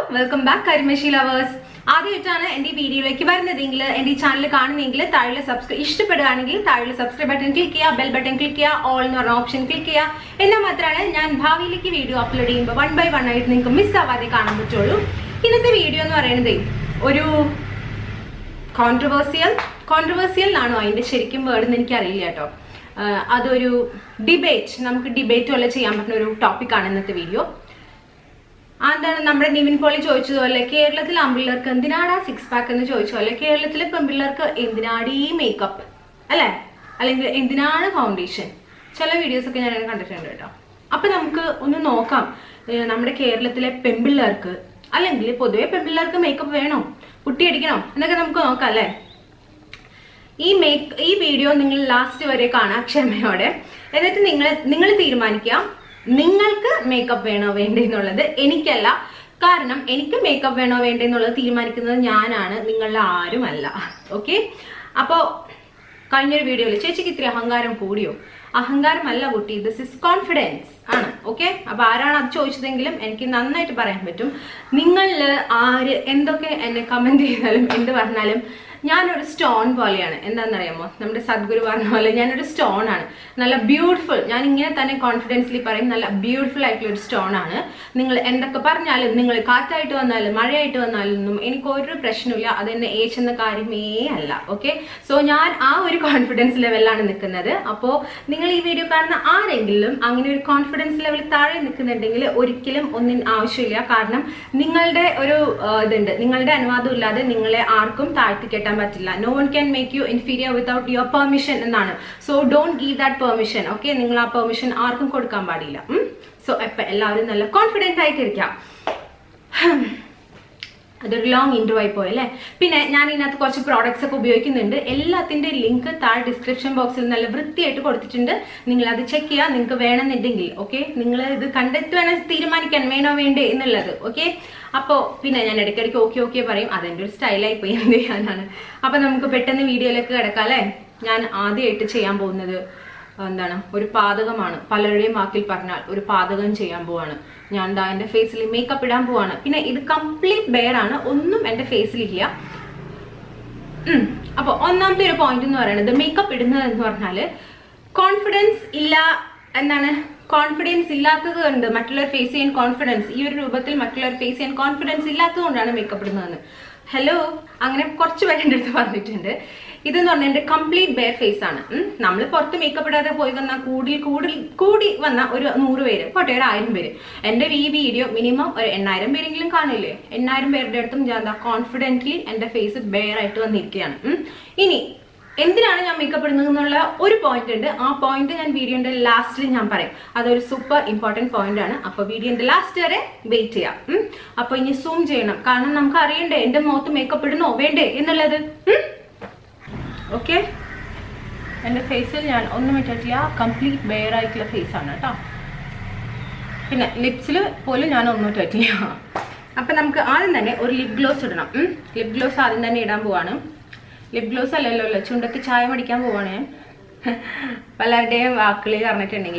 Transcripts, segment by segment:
Welcome back കരിമഷി lovers ആദ്യമായിട്ടാണ് എന്റെ ഈ വീഡിയോയിലേക്ക് വരുന്നതെങ്കിൽ എന്റെ ഈ ചാനൽ കാണുന്നെങ്കിൽ താഴെ സബ്സ്ക്രൈബ് ഇഷ്ടപ്പെടുകയാണെങ്കിൽ താഴെ സബ്സ്ക്രൈബ് ബട്ടൺ ക്ലിക്ക് ചെയ്യുക ബെൽ ബട്ടൺ ക്ലിക്ക് ചെയ്യുക ഓൾ എന്ന് പറഞ്ഞ ഓപ്ഷൻ ക്ലിക്ക് ചെയ്യുക എന്നാൽ മാത്രമാണ് ഞാൻ ഭാവിയിലേക്ക് വീഡിയോ അപ്ലോഡ് ചെയ്യുമ്പോൾ വൺ ബൈ വൺ ആയിട്ട് നിങ്ങൾക്ക് മിസ് ആവാതെ കാണാൻ പറ്റുള്ളൂ ഇന്നത്തെ വീഡിയോ എന്ന് പറയുന്നത് ഒരു കോൺട്രവേഴ്സിയൽ കോൺട്രവേഴ്സിയൽ ആണോ അതിന്റെ ശരിക്കും വേർഡ് എന്ന് എനിക്കറിയില്ല കേട്ടോ ആഹ് അതൊരു ഡിബേറ്റ് നമുക്ക് ഡിബേറ്റ് വല്ല ചെയ്യാൻ പറ്റുന്ന ഒരു ടോപ്പിക്കാണ് ഇന്നത്തെ വീഡിയോ അതാണ് നമ്മുടെ നിവിൻ പോളി ചോദിച്ചതുപോലെ കേരളത്തിൽ ആൺപിള്ളേർക്ക് എന്തിനാടാ സിക്സ് പാക്ക് എന്ന് ചോദിച്ച പോലെ കേരളത്തിലെ പെൺപിള്ളേർക്ക് എന്തിനാടി മേക്കപ്പ് അല്ലേ അല്ലെങ്കിൽ എന്തിനാണ് ഫൗണ്ടേഷൻ ചില വീഡിയോസ് ഒക്കെ ഞാൻ അങ്ങനെ കണ്ടിട്ടുണ്ട് കേട്ടോ അപ്പൊ നമുക്ക് ഒന്ന് നോക്കാം ഏർ നമ്മുടെ കേരളത്തിലെ പെൺപിള്ളേർക്ക് അല്ലെങ്കിൽ പൊതുവെ പെൺപിള്ളേർക്ക് മേക്കപ്പ് വേണോ പുട്ടിയടിക്കണോ എന്നൊക്കെ നമുക്ക് നോക്കാം അല്ലേ ഈ മേക്ക് ഈ വീഡിയോ നിങ്ങൾ ലാസ്റ്റ് വരെ കാണാം ക്ഷമയോടെ എന്നിട്ട് നിങ്ങൾ നിങ്ങൾ തീരുമാനിക്കുക നിങ്ങൾക്ക് മേക്കപ്പ് വേണോ വേണ്ടേ എന്നുള്ളത് എനിക്കല്ല കാരണം എനിക്ക് മേക്കപ്പ് വേണോ വേണ്ടേ എന്നുള്ളത് തീരുമാനിക്കുന്നത് ഞാനാണ് നിങ്ങളുടെ ആരുമല്ല ഓക്കെ അപ്പോ കഴിഞ്ഞൊരു വീഡിയോയിൽ ചേച്ചിക്ക് ഇത്തിരി അഹങ്കാരം കൂടിയോ അഹങ്കാരമല്ല കുട്ടി ദിസ് ഇസ് കോൺഫിഡൻസ് ആണ് ഓക്കെ അപ്പൊ ആരാണ് അത് ചോദിച്ചതെങ്കിലും എനിക്ക് നന്നായിട്ട് പറയാൻ പറ്റും നിങ്ങളിൽ ആര് എന്തൊക്കെ എന്നെ കമന്റ് ചെയ്താലും എന്ത് പറഞ്ഞാലും ഞാനൊരു സ്റ്റോൺ പോലെയാണ് എന്താണെന്നറിയാമോ നമ്മുടെ സദ്ഗുരു പറഞ്ഞ പോലെ ഞാനൊരു സ്റ്റോൺ ആണ് നല്ല ബ്യൂട്ടിഫുൾ ഞാൻ ഇങ്ങനെ തന്നെ കോൺഫിഡൻസ്ലി പറയും നല്ല ബ്യൂട്ടിഫുൾ ആയിട്ടുള്ള ഒരു സ്റ്റോൺ ആണ് നിങ്ങൾ എന്തൊക്കെ പറഞ്ഞാലും നിങ്ങൾ കാറ്റായിട്ട് വന്നാലും മഴയായിട്ട് വന്നാലും ഒന്നും എനിക്ക് ഒരു പ്രശ്നമില്ല അതെന്നെ ഏച്ചെന്ന കാര്യമേ അല്ല ഓക്കെ സോ ഞാൻ ആ ഒരു കോൺഫിഡൻസ് ലെവലിലാണ് നിൽക്കുന്നത് അപ്പോൾ നിങ്ങൾ ഈ വീഡിയോ കാണുന്ന ആരെങ്കിലും അങ്ങനെ ഒരു കോൺഫിഡൻസ് ലെവൽ താഴെ നിൽക്കുന്നുണ്ടെങ്കിൽ ഒരിക്കലും ഒന്നും ആവശ്യമില്ല കാരണം നിങ്ങളുടെ ഒരു ആ, ഇതുണ്ട് നിങ്ങളുടെ അനുവാദം ഇല്ലാതെ നിങ്ങളെ ആർക്കും താഴ്ത്തി കെട്ടാൻ പറ്റില്ല no one can make you inferior without your permission എന്നാണ് so don't give that permission okay നിങ്ങൾ ആ പെർമിഷൻ ആർക്കും കൊടുക്കാൻ പാടില്ല സോ എപ്പ എല്ലാവരും നല്ല കോൺഫിഡൻറ്റ് ആയിട്ടിരിക്കാം ഹും. അതൊരു ലോങ് ഇൻട്രോ ആയി പോയല്ലേ പിന്നെ ഞാൻ ഇതിനകത്ത് കുറച്ച് പ്രോഡക്ട്സ് ഒക്കെ ഉപയോഗിക്കുന്നുണ്ട് എല്ലാത്തിന്റെ ലിങ്ക് താഴെ ഡിസ്ക്രിപ്ഷൻ ബോക്സിൽ നല്ല വൃത്തിയായിട്ട് കൊടുത്തിട്ടുണ്ട് നിങ്ങൾ അത് ചെക്ക് ചെയ്യുക നിങ്ങൾക്ക് വേണമെന്നുണ്ടെങ്കിൽ ഓക്കെ നിങ്ങൾ ഇത് കണ്ടെത്തി വേണം തീരുമാനിക്കാൻ വേണോ വേണ്ടേ എന്നുള്ളത് ഓക്കെ അപ്പോൾ പിന്നെ ഞാൻ ഇടയ്ക്കിടയ്ക്ക് ഓക്കെ ഓക്കെ പറയും അതെന്റെ ഒരു സ്റ്റൈലായി പോയി എന്ത് ചെയ്യാനാണ് അപ്പൊ നമുക്ക് പെട്ടെന്ന് വീഡിയോയിലേക്ക് കിടക്കാം അല്ലേ ഞാൻ ആദ്യമായിട്ട് ചെയ്യാൻ പോകുന്നത് എന്താണ് ഒരു പാതകമാണ് പലരുടെയും വാക്കിൽ പറഞ്ഞാൽ ഒരു പാതകം ചെയ്യാൻ പോവാണ് ഞാൻ ദാ എന്റെ ഫേസിൽ മേക്കപ്പ് ഇടാൻ പോവാണ് പിന്നെ ഇത് കംപ്ലീറ്റ് ബെയർ ആണ് ഒന്നും എന്റെ ഫേസിലില്ല ഉം. അപ്പൊ ഒന്നാമത്തെ ഒരു പോയിന്റ് എന്ന് പറയുന്നത് മേക്കപ്പ് ഇടുന്നത് എന്ന് പറഞ്ഞാല് കോൺഫിഡൻസ് ഇല്ല എന്താണ് കോൺഫിഡൻസ് ഇല്ലാത്തത് കൊണ്ട് മറ്റുള്ളവർ ഫേസ് ചെയ്യാൻ കോൺഫിഡൻസ് ഈ ഒരു രൂപത്തിൽ മറ്റുള്ളവർ ഫേസ് ചെയ്യാൻ കോൺഫിഡൻസ് ഇല്ലാത്തത് കൊണ്ടാണ് മേക്കപ്പ് ഇടുന്നതെന്ന് ഹലോ അങ്ങനെ കുറച്ച് പേര് എൻ്റെ അടുത്ത് പറഞ്ഞിട്ടുണ്ട് ഇതെന്ന് പറഞ്ഞാൽ എന്റെ കംപ്ലീറ്റ് ബെയർ ഫേസ് ആണ് നമ്മൾ പുറത്ത് മേക്കപ്പ് ഇടാതെ പോയി വന്ന കൂടുതൽ കൂടുതൽ കൂടി വന്ന ഒരു നൂറ് പേര് പോട്ടെ ഒരു ആയിരം പേര് എന്റെ ഈ വീഡിയോ മിനിമം ഒരു എണ്ണായിരം പേരെങ്കിലും കാണില്ലേ എണ്ണായിരം പേരുടെ അടുത്തും ഞാൻ എന്താ കോൺഫിഡന്റ്ലി എന്റെ ഫേസ് ബെയർ ആയിട്ട് വന്നിരിക്കുകയാണ് ഉം. ഇനി എന്തിനാണ് ഞാൻ മേക്കപ്പ് ഇടുന്നത് എന്നുള്ള ഒരു പോയിന്റ് ഉണ്ട് ആ പോയിന്റ് ഞാൻ വീഡിയോന്റെ ലാസ്റ്റിൽ ഞാൻ പറയും അതൊരു സൂപ്പർ ഇമ്പോർട്ടന്റ് പോയിന്റ് ആണ് അപ്പൊ വീഡിയോന്റെ ലാസ്റ്റ് വരെ വെയിറ്റ് ചെയ്യാം ഉം. അപ്പൊ ഇനി സൂം ചെയ്യണം കാരണം നമുക്ക് അറിയണ്ടേ എന്റെ മുഖത്ത് മേക്കപ്പ് ഇടണോ വേണ്ടേ എന്നുള്ളത് ഓക്കെ എന്റെ ഫേസിൽ ഞാൻ ഒന്നും ഇട്ടിട്ടില്ല കംപ്ലീറ്റ് ബെയർ ആയിട്ടുള്ള ഫേസ് ആണ് കേട്ടോ പിന്നെ ലിപ്സിൽ പോലും ഞാൻ ഒന്നും ഇട്ടിട്ടില്ല അപ്പൊ നമുക്ക് ആദ്യം തന്നെ ഒരു ലിപ് ഗ്ലോസ് ഇടണം ലിപ് ഗ്ലോസ് ആദ്യം തന്നെ ഇടാൻ പോവാണ് ലിപ് ഗ്ലോസ് അല്ലല്ലോ അല്ലേ ചുണ്ടത്ത് ചായ മടിക്കാൻ പോവാണ് ഞാൻ പലരുടെയും വാക്കുകളിൽ പറഞ്ഞിട്ടുണ്ടെങ്കിൽ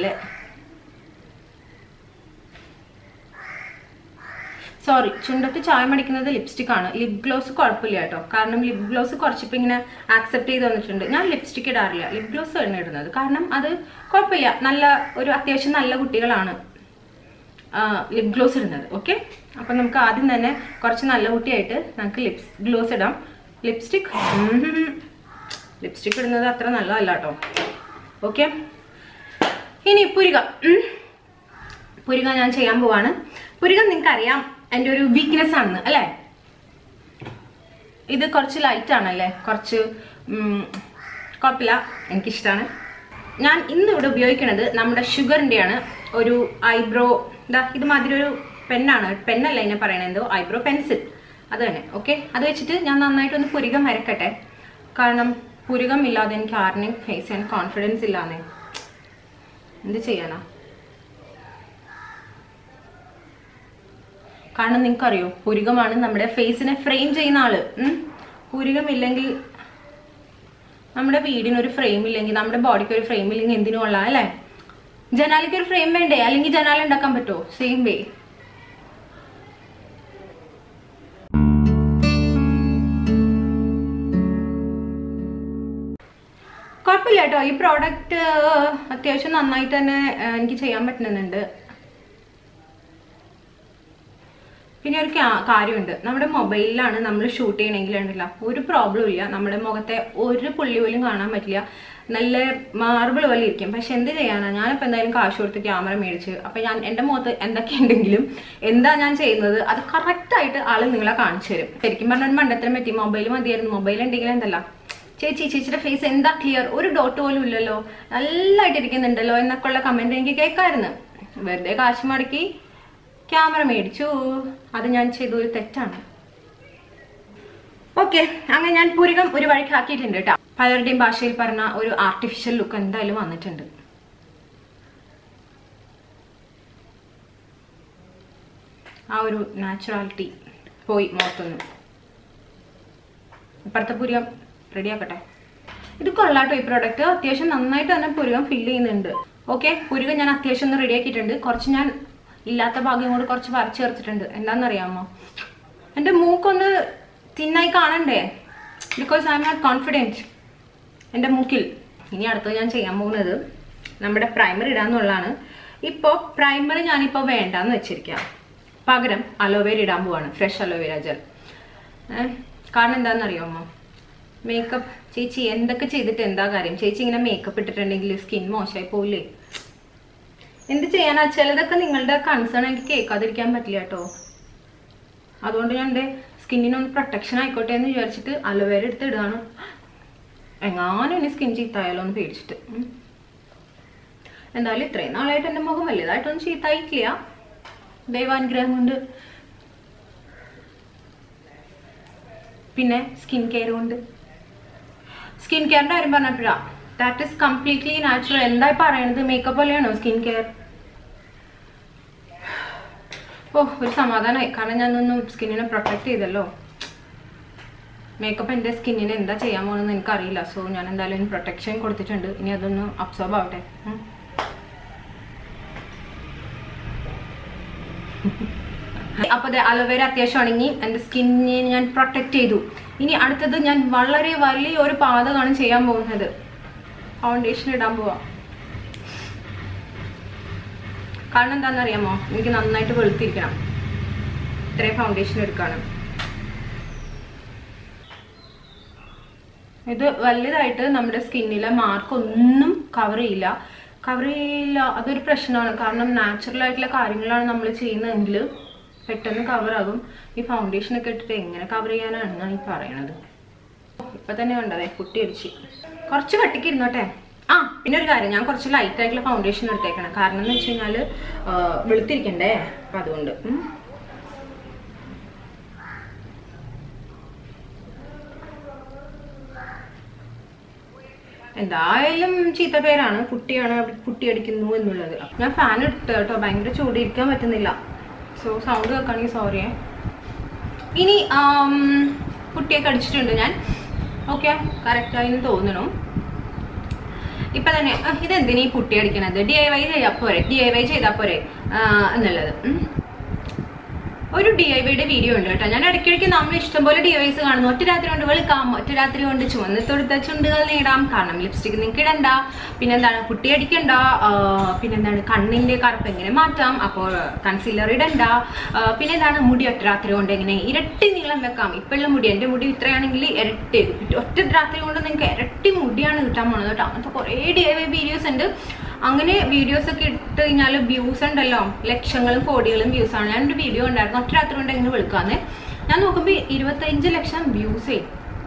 സോറി ചുണ്ടത്ത് ചായ മടിക്കുന്നത് ലിപ്സ്റ്റിക് ആണ് ലിപ് ഗ്ലോസ് കുഴപ്പമില്ല കേട്ടോ കാരണം ലിപ് ഗ്ലോസ് കുറച്ചിപ്പോൾ ഇങ്ങനെ ആക്സെപ്റ്റ് ചെയ്ത് വന്നിട്ടുണ്ട് ഞാൻ ലിപ്സ്റ്റിക് ഇടാറില്ല ലിപ് ഗ്ലോസ് തന്നെ ഇടുന്നത് കാരണം അത് കുഴപ്പമില്ല നല്ല ഒരു അത്യാവശ്യം നല്ല കുട്ടികളാണ് ലിപ് ഗ്ലോസ് ഇടുന്നത് ഓക്കെ അപ്പം നമുക്ക് ആദ്യം തന്നെ കുറച്ച് നല്ല കുട്ടിയായിട്ട് നമുക്ക് ലിപ്സ് ഗ്ലോസ് ഇടാം ലിപ്സ്റ്റിക് ലിപ്സ്റ്റിക് ഇടുന്നത് അത്ര നല്ലതല്ല കേട്ടോ ഓക്കെ ഇനി പുരിക ഉം. പുരിക ഞാൻ ചെയ്യാൻ പോവാണ് പുരിക നിങ്ങൾക്ക് അറിയാം എൻ്റെ ഒരു വീക്ക്നെസ് ആണെന്ന് അല്ലേ ഇത് കുറച്ച് ലൈറ്റ് ആണല്ലേ കുറച്ച് ഉം, കുഴപ്പമില്ല എനിക്കിഷ്ടമാണ് ഞാൻ ഇന്ന് ഇവിടെ ഉപയോഗിക്കുന്നത് നമ്മുടെ ഷുഗറിൻ്റെയാണ് ഒരു ഐബ്രോ ഇതാ ഇത് മാതിരി ഒരു പെണ്ണാണ് പെണ്ണല്ല ഇതിനെ പറയണത് എന്തോ ഐബ്രോ പെൻസിൽ അത് തന്നെ ഓക്കെ അത് വെച്ചിട്ട് ഞാൻ നന്നായിട്ടൊന്ന് പുരികം വരക്കട്ടെ കാരണം പുരികം ഇല്ലാതെ എനിക്ക് ആരിനെയും ഫേസ് ചെയ്യാൻ കോൺഫിഡൻസ് ഇല്ലാന്നേ എന്ത് ചെയ്യാനാ കാരണം നിങ്ങൾക്കറിയോ പുരികമാണ് നമ്മുടെ ഫേസിനെ ഫ്രെയിം ചെയ്യുന്ന ആള് ഉം. പുരികമില്ലെങ്കിൽ നമ്മുടെ വീടിന് ഒരു ഫ്രെയിം ഇല്ലെങ്കിൽ നമ്മുടെ ബോഡിക്ക് ഒരു ഫ്രെയിം ഇല്ലെങ്കിൽ എന്തിനും കൊള്ളാം അല്ലേ ജനാലിക്ക് ഒരു ഫ്രെയിം വേണ്ടേ അല്ലെങ്കിൽ ജനാല ഉണ്ടാക്കാൻ പറ്റുമോ സെയിം വേ കുഴപ്പമില്ല കേട്ടോ ഈ പ്രോഡക്റ്റ് അത്യാവശ്യം നന്നായിട്ട് തന്നെ ആ, എനിക്ക് ചെയ്യാൻ പറ്റുന്നുണ്ട് പിന്നെ ഒരു കാ- കാര്യമുണ്ട് നമ്മുടെ മൊബൈലിലാണ് നമ്മൾ ഷൂട്ട് ചെയ്യണമെങ്കിൽ ഉണ്ടല്ല ഒരു പ്രോബ്ലം ഇല്ല നമ്മുടെ മുഖത്തെ ഒരു പുള്ളി പോലും കാണാൻ പറ്റില്ല നല്ല മാർബിൾ പോലെ ഇരിക്കും പക്ഷെ എന്ത് ചെയ്യാനാ ഞാനിപ്പോൾ എന്തായാലും കാശ് കൊടുത്ത് ക്യാമറ മേടിച്ച് അപ്പം ഞാൻ എൻ്റെ മുഖത്ത് എന്തൊക്കെ ഉണ്ടെങ്കിലും എന്താ ഞാൻ ചെയ്യുന്നത് അത് കറക്റ്റായിട്ട് ആള് നിങ്ങളെ കാണിച്ചു തരും ശരിക്കും പറഞ്ഞാൽ ഒരു മണ്ടത്തരം പറ്റി മൊബൈൽ മതിയായിരുന്നു മൊബൈൽ ഉണ്ടെങ്കിൽ എന്തല്ല ചേച്ചി ചേച്ചിയുടെ ഫേസ് എന്താ ക്ലിയർ ഒരു ഡോട്ട് പോലും ഇല്ലല്ലോ നല്ലതായിട്ട് ഇരിക്കുന്നുണ്ടല്ലോ എന്നൊക്കെ ഉള്ള കമന്റ് എനിക്ക് കേൾക്കായിരുന്നു വെറുതെ കാശ് മടക്കി ക്യാമറ മേടിച്ചു അത് ഞാൻ ചെയ്ത ഒരു തെറ്റാണ് ഓക്കെ അങ്ങനെ ഞാൻ പുരികം ഒരു വഴിക്ക് ആക്കിയിട്ടുണ്ട് കേട്ടോ പലരുടെയും ഭാഷയിൽ പറഞ്ഞ ഒരു ആർട്ടിഫിഷ്യൽ ലുക്ക് എന്തായാലും വന്നിട്ടുണ്ട് ആ ഒരു നാച്ചുറാലിറ്റി പോയി മുഖത്തുനിന്ന് ഇപ്പുറത്തെ പുരികം റെഡിയാക്കട്ടെ ഇത് കൊള്ളാട്ടോ ഈ പ്രോഡക്റ്റ് അത്യാവശ്യം നന്നായിട്ട് തന്നെ പുരുകം ഫില്ല് ചെയ്യുന്നുണ്ട് ഓക്കെ പുരുകം ഞാൻ അത്യാവശ്യം ഒന്ന് റെഡിയാക്കിയിട്ടുണ്ട് കുറച്ച് ഞാൻ ഇല്ലാത്ത ഭാഗം കൂടി കുറച്ച് വരച്ച് ചേർത്തിട്ടുണ്ട് എന്താണെന്നറിയാമോ എൻ്റെ മൂക്കൊന്ന് തിന്നായി കാണണ്ടേ because I am not confident എൻ്റെ മൂക്കിൽ ഇനി അടുത്തത് ഞാൻ ചെയ്യാൻ പോകുന്നത് നമ്മുടെ പ്രൈമർ ഇടാന്നുള്ളതാണ് ഇപ്പോൾ പ്രൈമർ ഞാനിപ്പോൾ വേണ്ടാന്ന് വെച്ചിരിക്കാം പകരം അലോവേര ഇടാൻ പോവാണ് ഫ്രഷ് അലോവേര ജെൽ കാരണം എന്താണെന്നറിയാമോ മേക്കപ്പ് ചേച്ചി എന്തൊക്കെ ചെയ്തിട്ട് എന്താ കാര്യം ചേച്ചി ഇങ്ങനെ മേക്കപ്പ് ഇട്ടിട്ടുണ്ടെങ്കിൽ സ്കിൻ മോശമായി പോയില്ലേ എന്ത് ചെയ്യാനാ ചിലതൊക്കെ നിങ്ങളുടെ കൺസേൺ എനിക്ക് കേൾക്കാതിരിക്കാൻ പറ്റില്ല കേട്ടോ അതുകൊണ്ട് ഞാൻ എൻ്റെ സ്കിന്നിനൊന്ന് പ്രൊട്ടക്ഷൻ ആയിക്കോട്ടെ എന്ന് വിചാരിച്ചിട്ട് അലോവേര എടുത്ത് ഇടുകയാണ് എങ്ങാനും ഇനി സ്കിൻ ചീത്തായാലോ എന്ന് പേടിച്ചിട്ട് ഉം. എന്തായാലും ഇത്രയും നാളായിട്ട് എൻ്റെ മുഖം വലുതായിട്ടൊന്നും ചീത്തായിട്ടില്ല ദൈവാനുഗ്രഹം കൊണ്ട് പിന്നെ സ്കിൻ കെയർ കൊണ്ട് സ്കിൻ കെയറിന്റെ കാര്യം പറഞ്ഞപ്പോഴാ ദാറ്റ് ഇസ് കംപ്ലീറ്റ്ലി നാച്ചുറൽ എന്തായി പറയണത് മേക്കപ്പ് പോലെയാണോ സ്കിൻ കെയർ ഓ ഒരു സമാധാനമായി കാരണം ഞാനൊന്നും സ്കിന്നിനെ പ്രൊട്ടക്ട് ചെയ്തല്ലോ മേക്കപ്പ് എൻ്റെ സ്കിന്നിന് എന്താ ചെയ്യാൻ പോകുന്നത് എനിക്കറിയില്ല സോ ഞാൻ എന്തായാലും പ്രൊട്ടക്ഷൻ കൊടുത്തിട്ടുണ്ട് ഇനി അതൊന്ന് അബ്സോർബ് ആവട്ടെ ഉം. അപ്പോൾ അലോവേര അത്യാവശ്യം ഉണങ്ങി എൻ്റെ സ്കിന്നിനെ ഞാൻ പ്രൊട്ടക്ട് ചെയ്തു ഇനി അടുത്തത് ഞാൻ വളരെ വലിയ ഒരു പാതകമാണ് ചെയ്യാൻ പോകുന്നത് ഫൗണ്ടേഷൻ ഇടാൻ പോവാ കാരണം എന്താണെന്നറിയാമോ എനിക്ക് നന്നായിട്ട് വെളുത്തിരിക്കണം ഇത്രയും ഫൗണ്ടേഷൻ എടുക്കാണ് ഇത് വലുതായിട്ട് നമ്മുടെ സ്കിന്നിലെ മാർക്ക് ഒന്നും കവർ ചെയ്യില്ല കവർ ചെയ്യില്ല അതൊരു പ്രശ്നമാണ് കാരണം നാച്ചുറൽ ആയിട്ടുള്ള കാര്യങ്ങളാണ് നമ്മൾ ചെയ്യുന്നതെങ്കിൽ പെട്ടെന്ന് കവർ ആകും ഈ ഫൗണ്ടേഷൻ ഒക്കെ ഇട്ടിട്ട് എങ്ങനെ കവർ ചെയ്യാനാണെന്നാണ് ഈ പറയണത് ഇപ്പൊ തന്നെ കണ്ടതേ കുട്ടി അടിച്ച് കുറച്ച് കട്ടിക്ക് ഇരുന്നോട്ടെ ആ പിന്നെ ഒരു കാര്യം ഞാൻ കുറച്ച് ലൈറ്റ് ആയിട്ടുള്ള ഫൗണ്ടേഷൻ എടുത്തേക്കണം കാരണം എന്ന് വെച്ച് കഴിഞ്ഞാല് ആ, വെളുത്തിരിക്കണ്ടേ അപ്പൊ അതുകൊണ്ട് ഉം. എന്തായാലും ചീത്ത പേരാണ് കുട്ടിയാണ് കുട്ടി അടിക്കുന്നു എന്നുള്ളത് ഞാൻ ഫാൻ എടുത്തു കേട്ടോ ഭയങ്കര ചൂട് ഇരിക്കാൻ പറ്റുന്നില്ല സോ സൗണ്ട് കേൾക്കുകയാണെങ്കിൽ സോറിയേ ഇനി ആം, കുട്ടിയൊക്കെ അടിച്ചിട്ടുണ്ട് ഞാൻ ഓക്കെ കറക്റ്റായി തോന്നണു ഇപ്പൊ തന്നെ "അഹ്, ഇതെന്തിനാ ഈ പുട്ടി അടിക്കണത് ഡി ഐ വൈ ചെയ്താൽ പോരെ ഡി ഐ വൈ ചെയ്താൽ പോരെ ആ, എന്നുള്ളത് ഉം. ഒരു ഡി ഐ വൈയുടെ വീഡിയോ ഉണ്ട് കേട്ടോ ഞാൻ ഇടയ്ക്കിടയ്ക്ക് നമ്മൾ ഇഷ്ടംപോലെ ഡി വൈസ് കാണുന്നു ഒറ്റ രാത്രി കൊണ്ട് വെളുക്കാം ഒറ്റ രാത്രി കൊണ്ട് ചുവന്ന് തൊടുത്ത ചുണ്ടുകൾ നേടാം കാരണം ലിപ്സ്റ്റിക് നിങ്ങൾക്ക് ഇടണ്ട പിന്നെന്താണ് കുട്ടി അടിക്കണ്ട ആ, പിന്നെന്താണ് കണ്ണിന്റെ കറുപ്പ് എങ്ങനെ മാറ്റാം അപ്പോൾ കൺസീലർ ഇടണ്ട ആ, പിന്നെന്താണ് മുടി ഒറ്റ രാത്രി കൊണ്ട് എങ്ങനെ ഇരട്ടി നീളം വെക്കാം ഇപ്പോഴുള്ള മുടി എൻ്റെ മുടി ഇത്രയാണെങ്കിൽ ഇരട്ടി ഒറ്റ രാത്രി കൊണ്ട് നിങ്ങൾക്ക് ഇരട്ടി മുടിയാണ് കിട്ടാൻ പോണത് കേട്ടോ അങ്ങനത്തെ കുറേ ഡി ഐ വൈ വീഡിയോസ് ഉണ്ട് അങ്ങനെ വീഡിയോസ് ഒക്കെ ഇട്ട് കഴിഞ്ഞാൽ വ്യൂസ് ഉണ്ടല്ലോ ലക്ഷങ്ങളും കോടികളും വ്യൂസ് ആണ് ഞാനൊരു വീഡിയോ ഉണ്ടായിരുന്നു ഒറ്റ രാത്രി കൊണ്ട് എങ്ങനെ വിളിക്കാന്ന് ഞാൻ നോക്കുമ്പോൾ ഇരുപത്തഞ്ച് ലക്ഷം വ്യൂസേ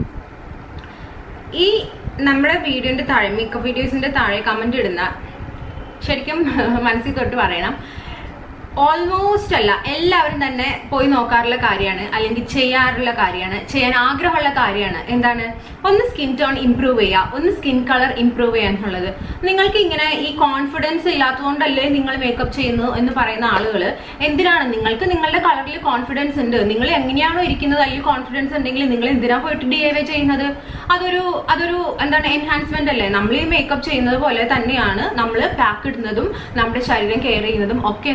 ഈ നമ്മുടെ വീഡിയോന്റെ താഴെ മേക്കപ്പ് വീഡിയോസിന്റെ താഴെ കമന്റ് ഇടുന്ന ശരിക്കും മനസ്സിൽ തൊട്ട് പറയണം ഓൾമോസ്റ്റ് അല്ല എല്ലാവരും തന്നെ പോയി നോക്കാറുള്ള കാര്യമാണ് അല്ലെങ്കിൽ ചെയ്യാറുള്ള കാര്യമാണ് ചെയ്യാൻ ആഗ്രഹമുള്ള കാര്യമാണ് എന്താണ് ഒന്ന് സ്കിൻ ടോൺ ഇംപ്രൂവ് ചെയ്യുക ഒന്ന് സ്കിൻ കളർ ഇംപ്രൂവ് ചെയ്യുക എന്നുള്ളത് നിങ്ങൾക്ക് ഇങ്ങനെ ഈ കോൺഫിഡൻസ് ഇല്ലാത്തതുകൊണ്ടല്ലേ നിങ്ങൾ മേക്കപ്പ് ചെയ്യുന്നു എന്ന് പറയുന്ന ആളുകൾ എന്തിനാണ് നിങ്ങൾക്ക് നിങ്ങളുടെ കളറിൽ കോൺഫിഡൻസ് ഉണ്ട് നിങ്ങൾ എങ്ങനെയാണോ ഇരിക്കുന്നത് അതിൽ കോൺഫിഡൻസ് ഉണ്ടെങ്കിൽ നിങ്ങൾ എന്തിനാ പോയിട്ട് ഡി ഐ വൈ ചെയ്യുന്നത് അതൊരു അതൊരു എന്താണ് എൻഹാൻസ്മെന്റ് അല്ലേ നമ്മൾ ഈ മേക്കപ്പ് ചെയ്യുന്നത് പോലെ തന്നെയാണ് നമ്മൾ പാക്ക് ഇടുന്നതും നമ്മുടെ ശരീരം കെയർ ചെയ്യുന്നതും ഒക്കെ എന്താണ് ദൈവം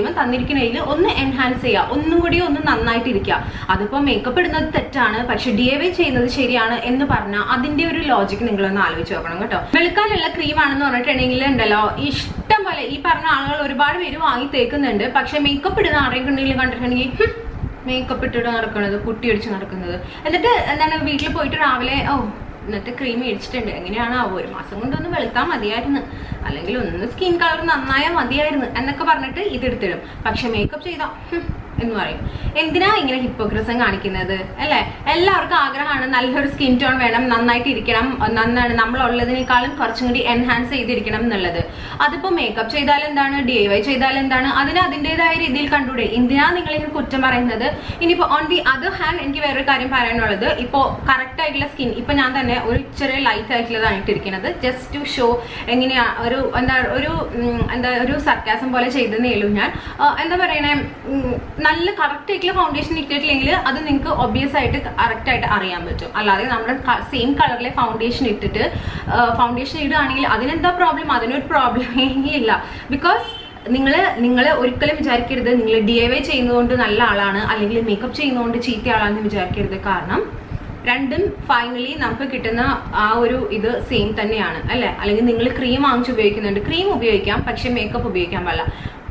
ദൈവം തന്നിരിക്കുന്നതിൽ ഒന്ന് എൻഹാൻസ് ചെയ്യുക ഒന്നും കൂടി ഒന്ന് നന്നായിട്ടിരിക്കുക അതിപ്പോ മേക്കപ്പ് ഇടുന്നത് തെറ്റാണ് പക്ഷെ ഡി എ വൈ ചെയ്യുന്നത് ശരിയാണ് എന്ന് പറഞ്ഞാൽ അതിന്റെ ഒരു ലോജിക്ക് നിങ്ങളൊന്ന് ആലോചിച്ച് നോക്കണം കേട്ടോ വെളുക്കാനുള്ള ക്രീം ആണെന്ന് പറഞ്ഞിട്ടുണ്ടെങ്കിൽ ഉണ്ടല്ലോ ഇഷ്ടം പോലെ ഈ പറഞ്ഞ ആളുകൾ ഒരുപാട് പേര് വാങ്ങി തേക്കുന്നുണ്ട് പക്ഷെ മേക്കപ്പ് ഇടുന്ന ആരെങ്കിലും കണ്ടിട്ടുണ്ടെങ്കിൽ ഹും, മേക്കപ്പ് ഇട്ടിട്ട് നടക്കുന്നത് കുട്ടി അടിച്ച് നടക്കുന്നത് എന്നിട്ട് എന്താണ് വീട്ടിൽ പോയിട്ട് രാവിലെ ഓ ഇന്നത്തെ ക്രീം മേടിച്ചിട്ടുണ്ട് എങ്ങനെയാണ് ആവോ ഒരു മാസം കൊണ്ടൊന്ന് വെളുത്താൽ മതിയായിരുന്നു അല്ലെങ്കിൽ ഒന്ന് സ്കിൻ കളർ നന്നായാൽ മതിയായിരുന്നു എന്നൊക്കെ പറഞ്ഞിട്ട് ഇതെടുത്തിടും പക്ഷെ മേക്കപ്പ് ചെയ്താ ഹും, എന്ന് പറയും എന്തിനാ ഇങ്ങനെ ഹിപ്പോക്രസം കാണിക്കുന്നത് അല്ലേ എല്ലാവർക്കും ആഗ്രഹമാണ് നല്ലൊരു സ്കിൻ ടോൺ വേണം നന്നായിട്ട് ഇരിക്കണം നന്നാണ് നമ്മളുള്ളതിനേക്കാളും കുറച്ചും കൂടി എൻഹാൻസ് ചെയ്തിരിക്കണം എന്നുള്ളത് അതിപ്പോ മേക്കപ്പ് ചെയ്താൽ എന്താണ് ഡി ഐ വൈ ചെയ്താൽ എന്താണ് അതിന് അതിൻ്റെതായ രീതിയിൽ കണ്ടൂടെ എന്തിനാ നിങ്ങൾ ഇങ്ങനെ കുറ്റം പറയുന്നത് ഇനിയിപ്പോ ഓൺ ദി അതർ ഹാൻഡ് എനിക്ക് വേറൊരു കാര്യം പറയാനുള്ളത് ഇപ്പോ കറക്റ്റ് ആയിട്ടുള്ള സ്കിൻ ഇപ്പൊ ഞാൻ തന്നെ ഒരു ചെറിയ ലൈറ്റ് ആയിട്ടുള്ളതാണ് ഇട്ടിരിക്കുന്നത് ജസ്റ്റ് ടു ഷോ എങ്ങനെയാ ഒരു എന്താ ഒരു ഉം, എന്താ ഒരു സർക്കാസം പോലെ ചെയ്തെന്നേ ഉള്ളൂ ഞാൻ ആ, എന്താ പറയണേ ഉം, നല്ല കറക്റ്റ് ആയിട്ടുള്ള ഫൗണ്ടേഷൻ ഇട്ടിട്ടില്ലെങ്കിൽ അത് നിങ്ങൾക്ക് ഒബ്വിയസ് ആയിട്ട് കറക്റ്റ് ആയിട്ട് അറിയാൻ പറ്റും അല്ലാതെ നമ്മുടെ സെയിം കളറിലെ ഫൗണ്ടേഷൻ ഇട്ടിട്ട് ഫൗണ്ടേഷൻ ഇടുകയാണെങ്കിൽ അതിനെന്താ പ്രോബ്ലം അതിനൊരു പ്രോബ്ലമേ ഇല്ല ബിക്കോസ് നിങ്ങൾ നിങ്ങൾ ഒരിക്കലും വിചാരിക്കരുത് നിങ്ങൾ ഡി ഐ വൈ ചെയ്യുന്നതുകൊണ്ട് നല്ല ആളാണ് അല്ലെങ്കിൽ മേക്കപ്പ് ചെയ്യുന്നതുകൊണ്ട് ചീത്ത ആളാണെന്ന് വിചാരിക്കരുത് കാരണം രണ്ടും ഫൈനലി നമുക്ക് കിട്ടുന്ന ആ ഒരു ഇത് സെയിം തന്നെയാണ് അല്ലെ അല്ലെങ്കിൽ നിങ്ങൾ ക്രീം വാങ്ങിച്ച് ഉപയോഗിക്കുന്നുണ്ട് ക്രീം ഉപയോഗിക്കാം പക്ഷെ മേക്കപ്പ് ഉപയോഗിക്കാൻ പാടില്ല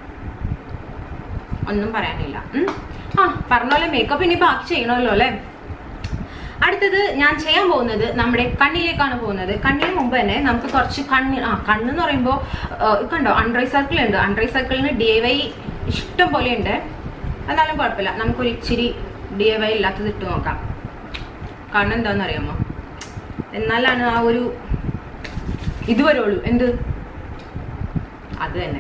ഒന്നും പറയാനില്ല ഉം. ആ പറഞ്ഞ പോലെ മേക്കപ്പ് ഇനി ബാക്കി ചെയ്യണമല്ലോ അല്ലേ അടുത്തത് ഞാൻ ചെയ്യാൻ പോകുന്നത് നമ്മുടെ കണ്ണിലേക്കാണ് പോകുന്നത് കണ്ണിന് മുമ്പ് തന്നെ നമുക്ക് കുറച്ച് കണ്ണ് ആ കണ്ണെന്ന് പറയുമ്പോൾ കണ്ടോ അൺഡ്രൈ സർക്കിൾ ഉണ്ട് അൺഡ്രൈ സർക്കിളിന് ഡി എ വൈ ഇഷ്ടം പോലെ ഉണ്ട് എന്നാലും കുഴപ്പമില്ല നമുക്കൊരു ഇച്ചിരി ഡി എ വൈ ഇല്ലാത്തത് ഇട്ട് നോക്കാം കാരണം എന്താണെന്ന് അറിയാമോ എന്നാലാണ് ആ ഒരു ഇത് വരുള്ളൂ എന്ത് അത് തന്നെ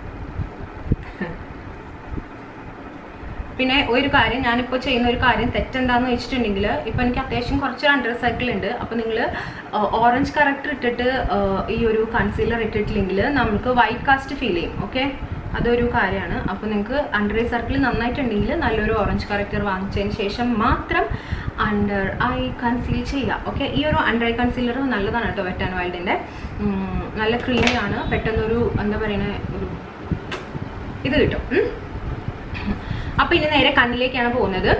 പിന്നെ ഒരു കാര്യം ഞാനിപ്പോൾ ചെയ്യുന്ന ഒരു കാര്യം തെറ്റെന്താന്ന് വെച്ചിട്ടുണ്ടെങ്കിൽ ഇപ്പൊ എനിക്ക് അത്യാവശ്യം കുറച്ച് അണ്ടർ സർക്കിൾ ഉണ്ട് അപ്പൊ നിങ്ങൾ ഓറഞ്ച് കറക്റ്റർ ഇട്ടിട്ട് ആ, ഈ ഒരു കൺസീലർ ഇട്ടിട്ടില്ലെങ്കിൽ നമുക്ക് വൈറ്റ് കാസ്റ്റ് ഫീൽ ചെയ്യും ഓക്കെ അതൊരു കാര്യമാണ് അപ്പൊ നിങ്ങൾക്ക് അണ്ടർ ഐ സർക്കിൾ നന്നായിട്ടുണ്ടെങ്കിൽ നല്ലൊരു ഓറഞ്ച് കറക്റ്റർ വാങ്ങിച്ചതിന് ശേഷം മാത്രം അണ്ടർ ഐ കൺസീൽ ചെയ്യുക ഓക്കെ ഈ ഒരു അണ്ടർ ഐ കൺസീലർ നല്ലതാണ് കേട്ടോ വെറ്റാൻ വൈൽഡിന്റെ നല്ല ക്രീമിയാണ് പെട്ടെന്നൊരു എന്താ പറയുന്ന ഒരു ഇത് കിട്ടും ഉം. അപ്പൊ ഇനി നേരെ കണ്ണിലേക്കാണ് പോകുന്നത്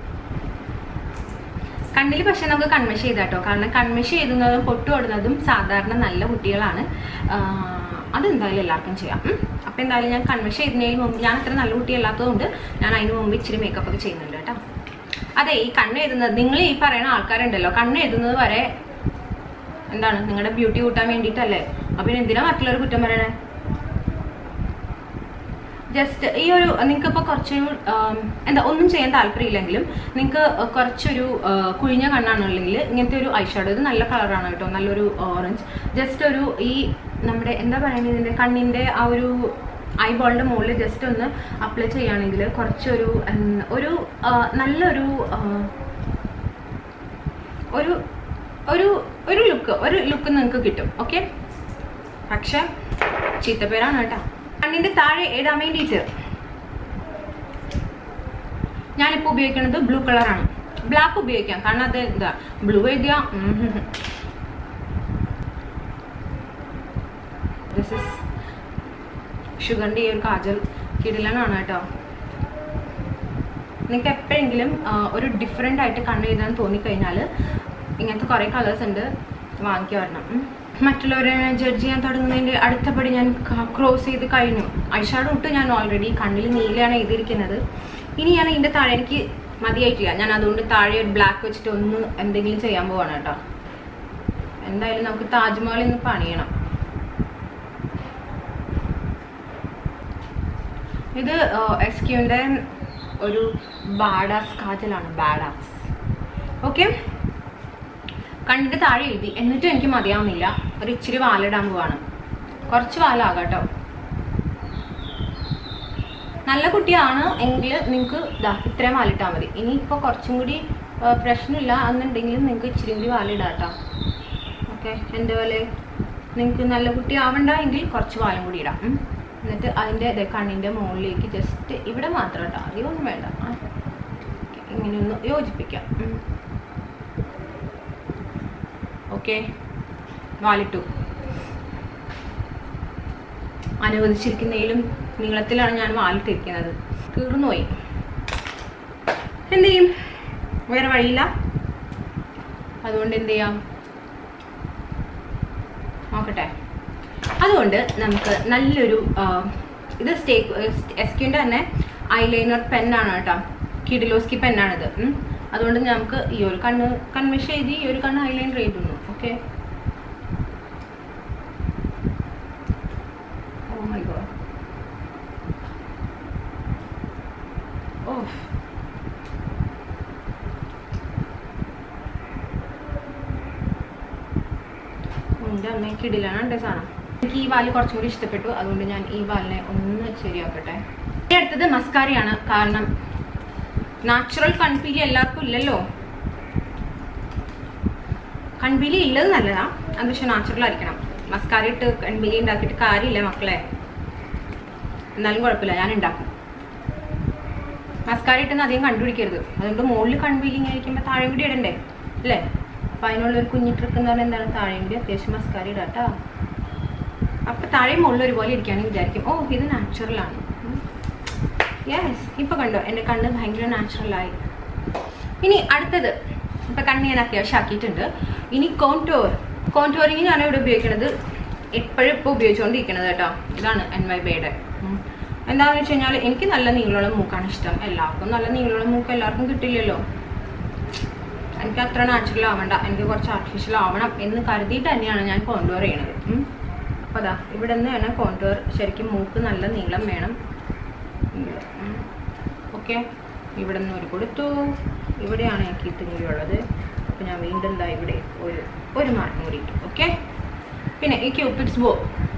കണ്ണിൽ പക്ഷെ നമുക്ക് കൺമഷ ചെയ്താട്ടോ കാരണം കൺമഷ എഴുതുന്നതും പൊട്ടുകൊടുന്നതും സാധാരണ നല്ല കുട്ടികളാണ് ആഹ് അതെന്തായാലും എല്ലാവർക്കും ചെയ്യാം ഉം. അപ്പൊ എന്തായാലും ഞാൻ കൺമഷ എഴുതുന്നതിന് മുമ്പ് ഞാൻ അത്ര നല്ല കുട്ടിയല്ലാത്തതുകൊണ്ട് ഞാൻ അതിന് മുമ്പ് ഇച്ചിരി മേക്കപ്പ് ഒക്കെ ചെയ്യുന്നുണ്ട് കേട്ടോ അതെ ഈ കണ്ണ് എഴുതുന്നത് നിങ്ങൾ ഈ പറയുന്ന ആൾക്കാരുണ്ടല്ലോ കണ്ണ് എഴുതുന്നത് വരെ എന്താണ് നിങ്ങളുടെ ബ്യൂട്ടി കൂട്ടാൻ വേണ്ടിയിട്ടല്ലേ അപ്പൊ പിന്നെ എന്തിനാ മറ്റുള്ളവർ കുറ്റം പറയണേ ജസ്റ്റ് ഈ ഒരു നിങ്ങൾക്ക് ഇപ്പോൾ കുറച്ചൊരു ആം, എന്താ ഒന്നും ചെയ്യാൻ താല്പര്യമില്ലെങ്കിലും നിങ്ങൾക്ക് കുറച്ചൊരു ആ, കുഴിഞ്ഞ കണ്ണാണുണ്ടെങ്കിൽ ഇങ്ങനത്തെ ഒരു ഐഷാഡോ ഇത് നല്ല കളറാണ് കേട്ടോ നല്ലൊരു ഓറഞ്ച് ജസ്റ്റ് ഒരു ഈ നമ്മുടെ എന്താ പറയുന്നത് ഇതിൻ്റെ കണ്ണിൻ്റെ ആ ഒരു ഐബോളിൻ്റെ മുകളിൽ ജസ്റ്റ് ഒന്ന് അപ്ലൈ ചെയ്യുകയാണെങ്കിൽ കുറച്ചൊരു ഉം, ഒരു ആ, നല്ലൊരു ആ, ഒരു ഒരു ഒരു ലുക്ക് ഒരു ലുക്ക് നിങ്ങൾക്ക് കിട്ടും ഓക്കെ പക്ഷെ ചീത്തപ്പേരാണ് കേട്ടോ കണ്ണിന്റെ താഴെ ഇടാൻ വേണ്ടിയിട്ട് ഞാനിപ്പോൾ ഉപയോഗിക്കുന്നത് ബ്ലൂ കളറാണ് ബ്ലാക്ക് ഉപയോഗിക്കാം കാരണം അത് എന്താ ബ്ലൂ എഴുതിയ ദിസ് ഇസ് ഷുഗറിൻ്റെ ഈ ഒരു കാജൽ കിടിലനാണ് കേട്ടോ നിങ്ങൾക്ക് എപ്പോഴെങ്കിലും ആ, ഒരു ഡിഫറെൻ്റ് ആയിട്ട് കണ്ണ് എഴുതാൻ തോന്നിക്കഴിഞ്ഞാൽ ഇങ്ങനത്തെ കുറേ കളേഴ്സ് ഉണ്ട് വാങ്ങിക്കാൻ വരണം ഉം. മറ്റുള്ളവരെ ജഡ്ജ് ചെയ്യാൻ തുടങ്ങുന്നതിൻ്റെ അടുത്തപടി ഞാൻ ക്രോസ് ചെയ്ത് കഴിഞ്ഞു ഐഷാഡോ ഇട്ട് ഞാൻ ഓൾറെഡി കണ്ണിൽ നീലയാണ് എഴുതിയിരിക്കുന്നത് ഇനി ഞാൻ ഇതിൻ്റെ താഴെ എനിക്ക് മതിയായിട്ടില്ല ഞാൻ അതുകൊണ്ട് താഴെ ഒരു ബ്ലാക്ക് വെച്ചിട്ട് ഒന്ന് എന്തെങ്കിലും ചെയ്യാൻ പോവാണ് കേട്ടോ എന്തായാലും നമുക്ക് താജ്മഹൽ ഇന്ന് പണിയണം ഇത് എസ് ക്യൂൻ്റെ ഒരു ബാഡാസ് കാജലാണ് ബാഡാസ് ഓക്കെ കണ്ണിന്റെ താഴെ എഴുതി എന്നിട്ടും എനിക്ക് മതിയാവുന്നില്ല ഒരു ഇച്ചിരി വാലിടാൻ പോവാണ് കുറച്ച് വാലാകാം കേട്ടോ നല്ല കുട്ടിയാണ് എങ്കിൽ നിങ്ങൾക്ക് ഇതാ ഇത്രയും വാലിട്ടാൽ മതി ഇനിയിപ്പോൾ കുറച്ചും കൂടി ആ, പ്രശ്നമില്ല എന്നുണ്ടെങ്കിൽ നിങ്ങൾക്ക് ഇച്ചിരി കൂടി വാലിടാം കേട്ടോ ഓക്കെ എൻ്റെ പോലെ നിങ്ങൾക്ക് നല്ല കുട്ടി ആവണ്ട എങ്കിൽ കുറച്ച് വാലും കൂടി ഇടാം ഉം. എന്നിട്ട് അതിൻ്റെ ദേ കണ്ണിൻ്റെ മുകളിലേക്ക് ജസ്റ്റ് ഇവിടെ മാത്രം കേട്ടോ അധികമൊന്നും വേണ്ട ആ. ഇങ്ങനെ ഒന്ന് യോജിപ്പിക്കാം ഉം. ഓക്കെ വാലിട്ടു അനുവദിച്ചിരിക്കുന്നതിലും നീളത്തിലാണ് ഞാൻ വാലിൽ തിരിക്കുന്നത് തീർന്നു പോയി എന്ത് ചെയ്യും വേറെ വഴിയില്ല അതുകൊണ്ട് എന്ത് ചെയ്യാം നോക്കട്ടെ അതുകൊണ്ട് നമുക്ക് നല്ലൊരു ആ, ഇത് സ്റ്റേക്ക് എസ്ക്യൂൻ്റെ തന്നെ ഐലൈനർ പെന്നാണ് കേട്ടോ കിഡിലോസ്കി പെന്നാണിത് ഉം. അതുകൊണ്ട് നമുക്ക് ഈ ഒരു കണ്ണ് കൺമിഷ എഴുതി ഈ ഒരു കണ്ണ് ഐലൈനർ എഴുതുന്നു okay oh my god oh എൻ്റെ അമ്മയ്ക്ക് ഇടിലാണ് എൻ്റെ സാധനം എനിക്ക് ഈ വാല് കുറച്ചും കൂടി ഇഷ്ടപ്പെട്ടു അതുകൊണ്ട് ഞാൻ ഈ വാലിനെ ഒന്ന് ശരിയാക്കട്ടെ ഇനി അടുത്തത് മസ്കാരയാണ് കാരണം നാച്ചുറൽ കൺപീലി എല്ലാവർക്കും ഇല്ലല്ലോ കൺപീലി ഉള്ളത് നല്ലതാ അത് പക്ഷെ നാച്ചുറൽ ആയിരിക്കണം മസ്കാര ഇട്ട് കൺപീലി ഉണ്ടാക്കിയിട്ട് കാര്യമില്ല മക്കളെ എന്നാലും കുഴപ്പമില്ല ഞാൻ ഉണ്ടാക്കും മസ്കാര ഇട്ടെന്ന് അധികം കണ്ടുപിടിക്കരുത് അതുകൊണ്ട് മുകളിൽ കൺപീലി ഇങ്ങനെ ഇരിക്കുമ്പോൾ താഴെ കൂടി ഇടണ്ടേ അല്ലേ അപ്പം അതിനുള്ളൊരു കുഞ്ഞു ട്രിക്ക് എന്ന് പറഞ്ഞാൽ എന്താണ് താഴെ കൂടി അത്യാവശ്യം മസ്കാര ഇടാം കേട്ടോ അപ്പം താഴെ മുകളിൽ ഒരുപോലെ ഇരിക്കുകയാണെങ്കിൽ വിചാരിക്കും ഓ ഇത് നാച്ചുറലാണ് യെസ് ഇപ്പൊ കണ്ടോ എൻ്റെ കണ്ണ് ഭയങ്കര നാച്ചുറലായി ഇനി അടുത്തത് ഇപ്പൊ കണ്ണ് ഞാൻ അത്യാവശ്യം ആക്കിയിട്ടുണ്ട് ഇനി കോൺടോർ കോൺടോറിങ് ഞാൻ ഇവിടെ ഉപയോഗിക്കുന്നത് എപ്പോഴും ഇപ്പോൾ ഉപയോഗിച്ചുകൊണ്ടിരിക്കുന്നത് കേട്ടോ ഇതാണ് എൻ വൈ ബേയുടെ എന്താണെന്ന് വെച്ച് കഴിഞ്ഞാൽ എനിക്ക് നല്ല നീളമുള്ള മൂക്കാണ് ഇഷ്ടം എല്ലാവർക്കും നല്ല നീളമുള്ള മൂക്ക് എല്ലാവർക്കും കിട്ടില്ലല്ലോ എനിക്ക് അത്ര നാച്ചുറൽ ആവണ്ട എനിക്ക് കുറച്ച് ആർട്ടിഫിഷ്യൽ ആവണം എന്ന് കരുതിയിട്ട് തന്നെയാണ് ഞാൻ കോൺടോർ ചെയ്യണത് ഉം. അപ്പോൾ അതാ ഇവിടെ നിന്ന് തന്നെ കോൺടോർ ശരിക്കും മൂക്ക് നല്ല നീളം വേണം ഓക്കെ ഇവിടെ നിന്ന് ഒരു കൊടുത്തു ഇവിടെയാണ് എനിക്ക് ഇത്തിരി ഉള്ളത് അപ്പോൾ ഞാൻ വീണ്ടും എന്താ ഇവിടെ ഒരു ഒരു മാർക്കും കൂടി ഇട്ടു ഓക്കെ പിന്നെ ഈ ക്യൂപ്പിഡ്സ് ബോ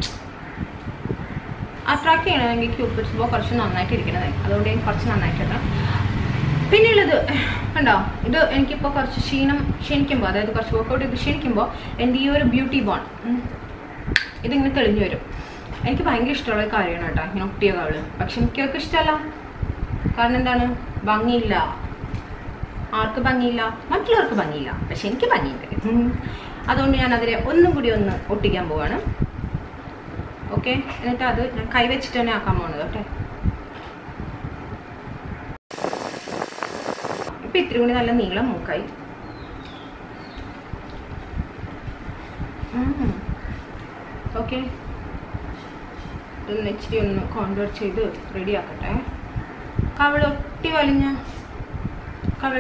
അട്രാക്ട് ചെയ്യണമെങ്കിൽ ക്യൂപ്പിഡ്സ് ബോ കുറച്ച് നന്നായിട്ട് ഇരിക്കണത് അതുകൊണ്ട് എനിക്ക് കുറച്ച് നന്നായിട്ടുണ്ട് പിന്നെയുള്ളത് കണ്ടോ ഇത് എനിക്കിപ്പോൾ കുറച്ച് ക്ഷീണം ക്ഷീണിക്കുമ്പോൾ അതായത് കുറച്ച് വർക്കൗട്ട് ചെയ്ത് ക്ഷീണിക്കുമ്പോൾ എൻ്റെ ഈ ഒരു ബ്യൂട്ടി ബോൺ ഇതിങ്ങനെ തെളിഞ്ഞു വരും എനിക്ക് ഭയങ്കര ഇഷ്ടമുള്ള ഒരു കാര്യമാണ് കേട്ടോ ഇങ്ങനെ ഒട്ടിയ കവള് പക്ഷെ എനിക്കൊക്കെ ഇഷ്ടമല്ല കാരണം എന്താണ് ഭംഗിയില്ല ആർക്ക് ഭംഗിയില്ല മറ്റുള്ളവർക്ക് ഭംഗിയില്ല പക്ഷെ എനിക്ക് ഭംഗിയുണ്ട് ഉം. അതുകൊണ്ട് ഞാൻ അതിനെ ഒന്നും കൂടി ഒന്ന് ഒട്ടിക്കാൻ പോവാണ് ഓക്കെ എന്നിട്ട് അത് ഞാൻ കൈവച്ചിട്ട് തന്നെ ആക്കാൻ പോകുന്നത് ഓക്കെ ഇപ്പൊ ഇത്തിരി കൂടി നല്ല നീളം മൂക്കായി ഓക്കെ ഇതൊന്ന് ഇച്ചിരി ഒന്ന് കോൺവേർട്ട് ചെയ്ത് റെഡി ആക്കട്ടെ കവൾ ഒട്ടി വലിഞ്ഞ കവൾ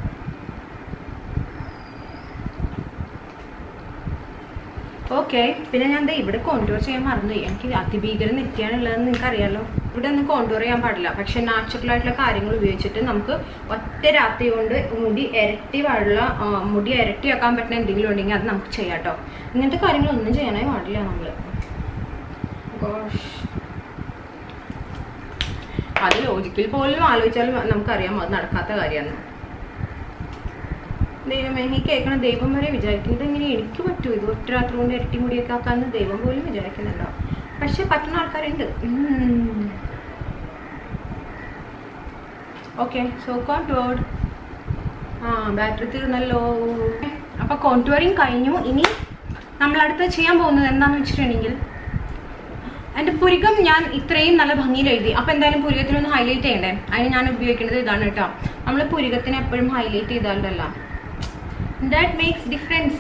ഓക്കെ പിന്നെ ഞാൻ ദേ ഇവിടെ കോണ്ടൂർ ചെയ്യാൻ മറന്നുപോയി എനിക്ക് അതിഭീകര നെറ്റിയാണുള്ളതെന്ന് നിങ്ങൾക്ക് അറിയാലോ ഇവിടെ ഒന്നും കോണ്ടൂർ ചെയ്യാൻ പാടില്ല പക്ഷെ നാച്ചുറൽ ആയിട്ടുള്ള കാര്യങ്ങൾ ഉപയോഗിച്ചിട്ട് നമുക്ക് ഒറ്റ രാത്രി കൊണ്ട് മുടി ഇരട്ടി വെള്ള ആ, മുടി ഇരട്ടിയാക്കാൻ പറ്റുന്ന എന്തെങ്കിലും ഉണ്ടെങ്കിൽ അത് നമുക്ക് ചെയ്യാം കേട്ടോ ഇങ്ങനത്തെ കാര്യങ്ങളൊന്നും ചെയ്യാനായി പാടില്ല നമ്മൾ അത് ലോജിക്കിൽ പോലും ആലോചിച്ചാലും നമുക്കറിയാം അത് നടക്കാത്ത കാര്യമാണ് ദൈവമേ ഈ കേൾക്കണ ദൈവം വരെ വിചാരിക്കുന്നത് ഇങ്ങനെ എനിക്ക് പറ്റൂ ഇത് ഒറ്റ രാത്രി കൊണ്ട് ഇരട്ടി മുടിയൊക്കെ ആക്കാന്ന് ദൈവം പോലും വിചാരിക്കുന്നുണ്ടോ പക്ഷെ പറ്റുന്ന ആൾക്കാരുണ്ട് ഓക്കെ സോ കോൺടോർഡ് ആ ബാറ്ററി തീർന്നല്ലോ അപ്പൊ കോൺടോറിങ് കഴിഞ്ഞു ഇനി നമ്മളടുത്ത് ചെയ്യാൻ പോകുന്നത് എന്താണെന്ന് വെച്ചിട്ടുണ്ടെങ്കിൽ എൻ്റെ പുരികം ഞാൻ ഇത്രയും നല്ല ഭംഗിയിൽ എഴുതി അപ്പം എന്തായാലും പുരികത്തിനൊന്ന് ഹൈലൈറ്റ് ചെയ്യണ്ടേ അതിന് ഞാൻ ഉപയോഗിക്കുന്നത് ഇതാണ് കേട്ടോ നമ്മൾ പുരികത്തിന് എപ്പോഴും ഹൈലൈറ്റ് ചെയ്താലല്ല ദാറ്റ് മേക്സ് ഡിഫറൻസ്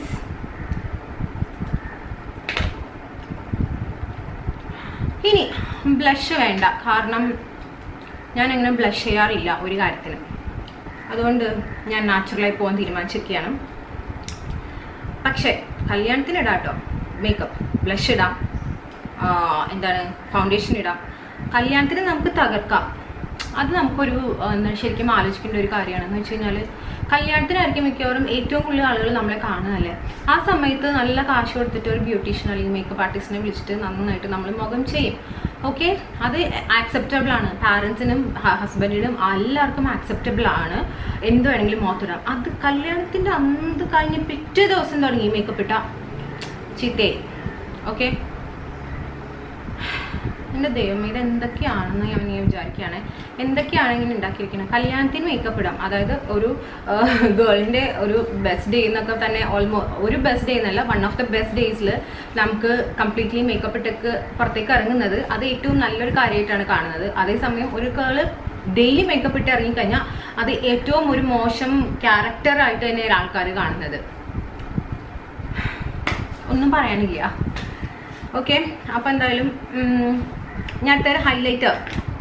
ഇനി ബ്ലഷ് വേണ്ട കാരണം ഞാൻ അങ്ങനെ ബ്ലഷ് ചെയ്യാറില്ല ഒരു കാര്യത്തിന് അതുകൊണ്ട് ഞാൻ നാച്ചുറലായി പോകാൻ തീരുമാനിച്ചിരിക്കുകയാണ് പക്ഷേ കല്യാണത്തിന് ഇടാം കേട്ടോ മേക്കപ്പ് ബ്ലഷ് ഇടാം ആ, എന്താണ് ഫൗണ്ടേഷൻ ഇടാം കല്യാണത്തിന് നമുക്ക് തകർക്കാം അത് നമുക്കൊരു ആ, എന്താണ് ശരിക്കും ആലോചിക്കേണ്ട ഒരു കാര്യമാണ് എന്ന് വെച്ച് കഴിഞ്ഞാൽ കല്യാണത്തിനായിരിക്കും മിക്കവാറും ഏറ്റവും കൂടുതൽ ആളുകൾ നമ്മളെ കാണുന്നതല്ലേ ആ സമയത്ത് നല്ല കാശ് കൊടുത്തിട്ട് ഒരു ബ്യൂട്ടീഷ്യൻ അല്ലെങ്കിൽ മേക്കപ്പ് ആർട്ടിസ്റ്റിനെ വിളിച്ചിട്ട് നന്നായിട്ട് നമ്മൾ മുഖം ചെയ്യും ഓക്കെ അത് ആക്സെപ്റ്റബിൾ ആണ് പാരൻസിനും ഹസ്ബൻഡിനും എല്ലാവർക്കും ആക്സെപ്റ്റബിൾ ആണ് എന്ത് വേണമെങ്കിലും മുഖത്തിടാം അത് കല്യാണത്തിൻ്റെ അന്ന് കഴിഞ്ഞ് പിറ്റേ ദിവസം തുടങ്ങി മേക്കപ്പ് ഇട്ട ചീത്തയായി ഓക്കെ എൻ്റെ ദൈവം ഇത് എന്തൊക്കെയാണെന്ന് ഞാൻ ഇങ്ങനെ വിചാരിക്കുകയാണ് എന്തൊക്കെയാണ് ഇങ്ങനെ ഉണ്ടാക്കിയിരിക്കുന്നത് കല്യാണത്തിന് മേക്കപ്പ് ഇടാം അതായത് ഒരു ഗേളിൻ്റെ ഒരു ബെസ്റ്റ് ഡേ എന്നൊക്കെ തന്നെ ഓൾമോ ഒരു ബെസ്റ്റ് ഡേ എന്നല്ല വൺ ഓഫ് ദ ബെസ്റ്റ് ഡേയ്സിൽ നമുക്ക് കംപ്ലീറ്റ്ലി മേക്കപ്പ് ഇട്ടൊക്കെ പുറത്തേക്ക് ഇറങ്ങുന്നത് അത് ഏറ്റവും നല്ലൊരു കാര്യമായിട്ടാണ് കാണുന്നത് അതേസമയം ഒരു ഗേള് ഡെയിലി മേക്കപ്പ് ഇട്ട് ഇറങ്ങിക്കഴിഞ്ഞാൽ അത് ഏറ്റവും ഒരു മോശം ക്യാരക്ടറായിട്ട് തന്നെയാണ് ആൾക്കാർ കാണുന്നത് ഒന്നും പറയാനില്ല ഓക്കെ അപ്പം എന്തായാലും ഉം, ഞാൻ അടുത്തൊരു ഹൈലൈറ്റർ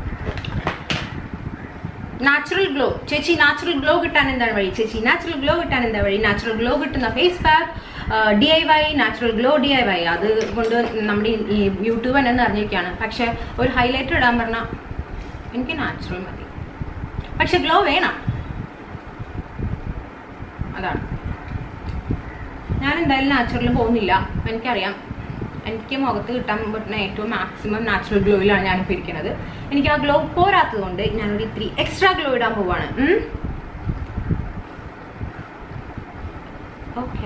നാച്ചുറൽ ഗ്ലോ ചേച്ചി നാച്ചുറൽ ഗ്ലോ കിട്ടാൻ എന്താണ് വഴി ചേച്ചി നാച്ചുറൽ ഗ്ലോ കിട്ടാൻ എന്താ വഴി നാച്ചുറൽ ഗ്ലോ കിട്ടുന്ന face pack D I Y natural glow D I Y അത് കൊണ്ട് നമ്മുടെ ഈ- ഈ യൂട്യൂബ് തന്നെ നിറഞ്ഞിരിക്കുകയാണ് പക്ഷെ ഒരു ഹൈലൈറ്റർ ഇടാൻ പറഞ്ഞാൽ എനിക്ക് നാച്ചുറൽ മതി പക്ഷെ ഗ്ലോ വേണം അതാണ് ഞാൻ എന്തായാലും നാച്ചുറൽ പോകുന്നില്ല എനിക്കറിയാം എനിക്ക് മുഖത്ത് കിട്ടാൻ പറ്റുന്ന ഏറ്റവും മാക്സിമം നാച്ചുറൽ ഗ്ലോയിലാണ് ഞാനിപ്പോൾ ഇരിക്കുന്നത് എനിക്ക് ആ ഗ്ലോ പോരാത്തത് കൊണ്ട് ഞാനൊരു ഇത്തിരി എക്സ്ട്രാ ഗ്ലോ ഇടാൻ പോവാണ് ഓക്കെ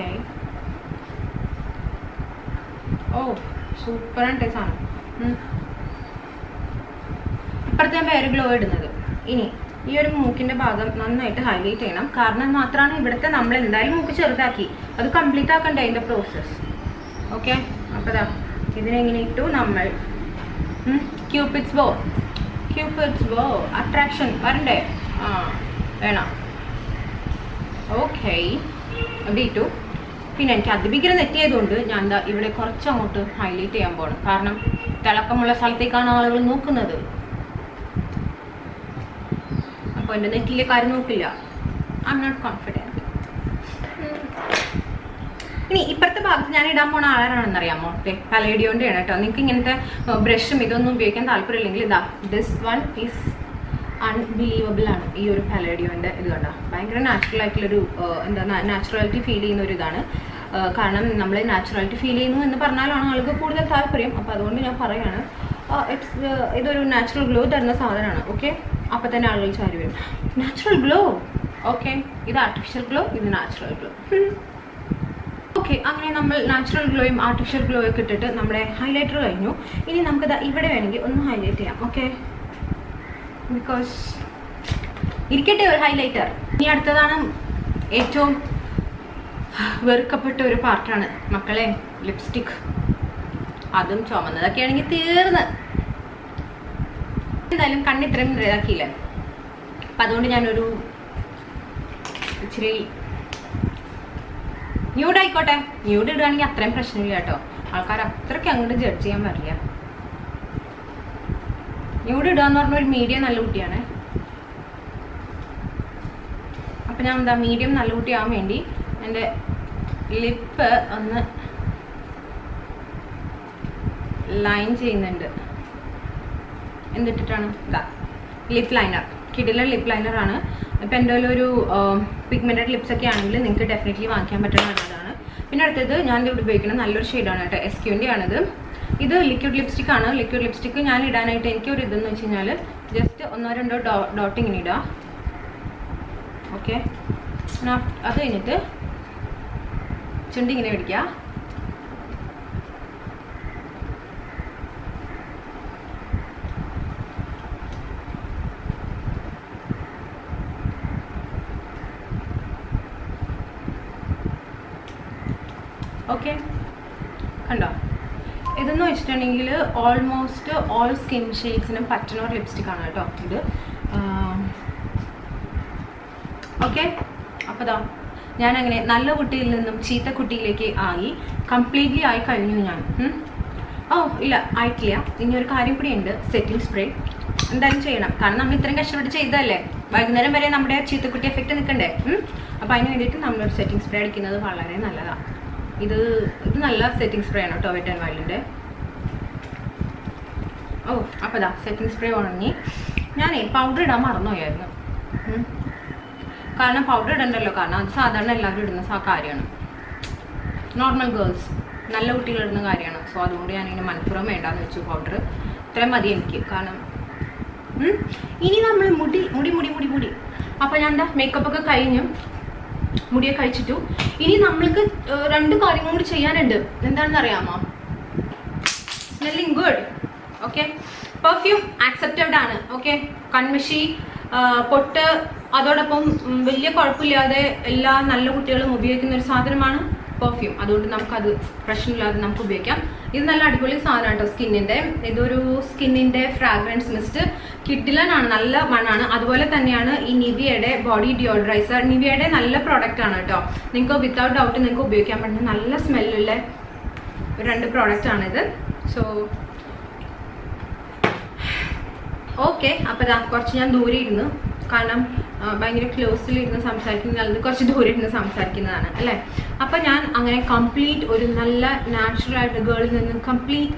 ഓ സൂപ്പറാണ് സാധനം ഉം. ഇപ്പുറത്തെ ഞാൻ വേറെ ഗ്ലോ ഇടുന്നത് ഇനി ഈ ഒരു മൂക്കിന്റെ ഭാഗം നന്നായിട്ട് ഹൈലൈറ്റ് ചെയ്യണം കാരണം മാത്രമാണ് ഇവിടുത്തെ നമ്മൾ എന്തായാലും മൂക്ക് ചെറുതാക്കി അത് കംപ്ലീറ്റ് ആക്കണ്ടേ അതിന്റെ പ്രോസസ്സ് ഓക്കെ അപ്പോൾ ദാ ഇതിനെങ്ങനെ ഇട്ടു നമ്മൾ ക്യൂപിറ്റ്സ് ബോ ക്യൂപിറ്റ്സ് ബോ അട്രാക്ഷൻ വരണ്ടേ ആ വേണം ഓക്കെ അവിടെ ഇട്ടു പിന്നെ എനിക്ക് അതിഭീകര നെറ്റിയതുകൊണ്ട് ഞാൻ എന്താ ഇവിടെ കുറച്ച് അങ്ങോട്ട് ഹൈലൈറ്റ് ചെയ്യാൻ പോകണം കാരണം തിളക്കമുള്ള സ്ഥലത്തേക്കാണ് ആളുകൾ നോക്കുന്നത് അപ്പോൾ എൻ്റെ നെറ്റിലെ കാര്യം നോക്കില്ല ഐ എം നോട്ട് കോൺഫിഡൻറ്റ് ഇനി ഇപ്പുറത്തെ ഭാഗത്ത് ഞാൻ ഇടാൻ പോണ ആളാണെന്ന് അറിയാമോ ഓക്കെ പലേഡിയോന്റെ ആണ് കേട്ടോ നിങ്ങൾക്ക് ഇങ്ങനത്തെ ബ്രഷും ഇതൊന്നും ഉപയോഗിക്കാൻ താല്പര്യമില്ലെങ്കിൽ ഇതാ ദിസ് വൺ ഈസ് അൺബിലീവബിൾ ആണ് ഈ ഒരു പലേഡിയോന്റെ ഇത് കണ്ടോ ഭയങ്കര നാച്ചുറൽ ആയിട്ടുള്ളൊരു ഏഹ്, എന്താ നാച്ചുറാലിറ്റി ഫീൽ ചെയ്യുന്ന ഒരു ഇതാണ് ഏഹ്, കാരണം നമ്മൾ നാച്ചുറാലിറ്റി ഫീൽ ചെയ്യുന്നു എന്ന് പറഞ്ഞാലാണ് ആൾക്ക് കൂടുതൽ താല്പര്യം അപ്പോൾ അതുകൊണ്ട് ഞാൻ പറയാണ് ഇറ്റ്സ് ഇതൊരു നാച്ചുറൽ ഗ്ലോ തരുന്ന സാധനമാണ് ഓക്കെ അപ്പോൾ തന്നെ ആളുകൾ ചാരി വരും നാച്ചുറൽ ഗ്ലോ ഓക്കെ ഇത് ആർട്ടിഫിഷ്യൽ ഗ്ലോ ഇത് നാച്ചുറൽ ഗ്ലോ ഓക്കെ അങ്ങനെ നമ്മൾ നാച്ചുറൽ ഗ്ലോയും ആർട്ടിഫിഷ്യൽ ഗ്ലോയും ഒക്കെ ഇട്ടിട്ട് നമ്മുടെ ഹൈലൈറ്റർ കഴിഞ്ഞു ഇനി നമുക്ക് ദാ ഇവിടെ വേണമെങ്കിൽ ഒന്ന് ഹൈലൈറ്റ് ചെയ്യാം ഓക്കെ ബിക്കോസ് ഇരിക്കട്ടെ ഒരു ഹൈലൈറ്റർ ഇനി അടുത്തതാണ് ഏറ്റവും വെറുക്കപ്പെട്ട ഒരു പാർട്ടാണ് മക്കളെ ലിപ്സ്റ്റിക് അതും ചുമന്നതൊക്കെ ആണെങ്കിൽ തീർന്ന് എന്തായാലും കണ്ണിത്രയും ഇതാക്കിയില്ല അപ്പം അതുകൊണ്ട് ഞാനൊരു ഇച്ചിരി ന്യൂഡ് ആയിക്കോട്ടെ ന്യൂഡ് ഇടുകയാണെങ്കിൽ അത്രയും പ്രശ്നമില്ല കേട്ടോ ആൾക്കാർ അത്രയ്ക്ക് അങ്ങോട്ട് ജഡ്ജ് ചെയ്യാൻ പറ്റില്ല ന്യൂഡ് ഇടുക എന്ന് പറഞ്ഞ ഒരു മീഡിയം നല്ല കുട്ടിയാണ് അപ്പൊ ഞാൻ എന്താ മീഡിയം നല്ല കുട്ടിയാവാൻ വേണ്ടി എൻ്റെ ലിപ്പ് ഒന്ന് ലൈൻ ചെയ്യുന്നുണ്ട് എന്തിട്ടിട്ടാണ് ഇതാ ലിപ്പ് ലൈനർ കിഡിലെ ലിപ്പ് ലൈനർ ആണ് ഇപ്പം എൻ്റെ ഒരു പിഗ്മെൻറ്റഡ് ലിപ്സ് ഒക്കെ ആണെങ്കിൽ നിങ്ങൾക്ക് ഡെഫിനറ്റ്ലി വാങ്ങിക്കാൻ പറ്റുന്ന നല്ലതാണ് പിന്നെ അടുത്തത് ഞാൻ ഇവിടെ ഉപയോഗിക്കുന്ന നല്ലൊരു ഷെയ്ഡാണ് കേട്ടോ എസ് ക്യൂൻ്റെ ആണിത് ഇത് ലിക്വിഡ് ലിപ്സ്റ്റിക് ആണ് ലിക്വിഡ് ലിപ്സ്റ്റിക് ഞാൻ ഇടാനായിട്ട് എനിക്ക് ഒരു ഇതെന്ന് വെച്ച് കഴിഞ്ഞാൽ ജസ്റ്റ് ഒന്നോ രണ്ടോ ഡോ ഡോട്ട് ഇങ്ങനെ ഇടുക ഓക്കെ അത് കഴിഞ്ഞിട്ട് ചുണ്ടി ഇങ്ങനെ പിടിക്കുക ഓക്കെ കണ്ടോ ഇതെന്ന് വെച്ചിട്ടുണ്ടെങ്കിൽ ഓൾമോസ്റ്റ് ഓൾ സ്കിൻ ഷെയ്ഡ്സിനും പറ്റുന്ന ഒരു ലിപ്സ്റ്റിക് ആണ് കേട്ടോ ഇത് ഓക്കെ അപ്പോൾ ദാ ഞാൻ അങ്ങനെ നല്ല കുട്ടിയിൽ നിന്നും ചീത്ത കുട്ടിയിലേക്ക് ആയി കംപ്ലീറ്റ്ലി ആയി കഴിഞ്ഞു ഞാൻ ഉം. ഓ ഇല്ല ആയിട്ടില്ല ഇനി ഒരു കാര്യം കൂടി ഉണ്ട് സെറ്റിംഗ് സ്പ്രേ എന്തായാലും ചെയ്യണം കാരണം നമ്മൾ ഇത്രയും കഷ്ടപ്പെട്ട് ചെയ്തതല്ലേ വൈകുന്നേരം വരെ നമ്മുടെ ചീത്തക്കുട്ടി എഫക്റ്റ് നിൽക്കണ്ടേ അപ്പം അതിന് വേണ്ടിയിട്ട് നമ്മളൊരു സെറ്റിംഗ് സ്പ്രേ അടിക്കുന്നത് വളരെ നല്ലതാണ് ഇത് ഇത് നല്ല സെറ്റിംഗ് സ്പ്രേ ആണ് കേട്ടോ വെറ്റ് ആൻഡ് വൈൽഡിൻ്റെ ഓ അപ്പോൾ ഇതാ സെറ്റിംഗ് സ്പ്രേ ഉണങ്ങി ഞാനേ പൗഡർ ഇടാൻ മറന്നുപോയായിരുന്നു ഉം. കാരണം പൗഡർ ഇടണ്ടല്ലോ കാരണം അത് സാധാരണ എല്ലാവരും ഇടുന്ന സാ കാര്യമാണ് നോർമൽ ഗേൾസ് നല്ല കുട്ടികൾ ഇടുന്ന കാര്യമാണ് സോ അതുകൊണ്ട് ഞാനിങ്ങനെ മനഃപൂർവ്വം വേണ്ടാന്ന് വെച്ചു പൗഡർ ഇത്രയും മതി എനിക്ക് കാരണം ഉം. ഇനി നമ്മൾ മുടി മുടി മുടി മുടി മുടി അപ്പോൾ ഞാൻ എന്താ മേക്കപ്പ് ഒക്കെ കഴിഞ്ഞു മുടിയൊക്കെ കഴിച്ചിട്ടു ഇനി നമ്മൾക്ക് ഏർ, രണ്ട് കാര്യങ്ങളും കൂടി ചെയ്യാനുണ്ട് എന്താണെന്ന് അറിയാമോ smelling good okay perfume accepted ആണ് ഓക്കെ കൺമഷി ആ, പൊട്ട് അതോടൊപ്പം ഉം, വലിയ കുഴപ്പമില്ലാതെ എല്ലാ നല്ല കുട്ടികളും ഉപയോഗിക്കുന്ന ഒരു സാധനമാണ് പെർഫ്യൂം അതുകൊണ്ട് നമുക്കത് പ്രശ്നമില്ലാതെ നമുക്ക് ഉപയോഗിക്കാം ഇത് നല്ല അടിപൊളി സാധനം കേട്ടോ സ്കിന്നിന്റെ ഇതൊരു സ്കിന്നിന്റെ ഫ്രാഗ്രൻസ് മിസ്റ്റ് കിഡിലനാണ് നല്ല മണ്ണാണ് അതുപോലെ തന്നെയാണ് ഈ നിവിയയുടെ ബോഡി ഡിയോഡറൈസർ നിവിയയുടെ നല്ല പ്രോഡക്റ്റ് ആണ് കേട്ടോ നിങ്ങൾക്ക് വിത്തൗട്ട് ഡൗട്ട് നിങ്ങൾക്ക് ഉപയോഗിക്കാൻ പറ്റുന്ന നല്ല സ്മെല്ലുള്ള ഒരു രണ്ട് പ്രോഡക്റ്റ് ആണിത് സോ ഓക്കെ അപ്പൊ ദാ കുറച്ച് ഞാൻ ദൂരെ ഇരുന്ന് കാരണം ആ, ഭയങ്കര ക്ലോസിൽ ഇരുന്ന് സംസാരിക്കുന്നതിൽ കുറച്ച് ദൂരെ ഇരുന്ന് സംസാരിക്കുന്നതാണ് അല്ലേ അപ്പൊ ഞാൻ അങ്ങനെ കംപ്ലീറ്റ് ഒരു നല്ല നാച്ചുറൽ ആയിട്ട് ഗേളിൽ നിന്ന് കംപ്ലീറ്റ്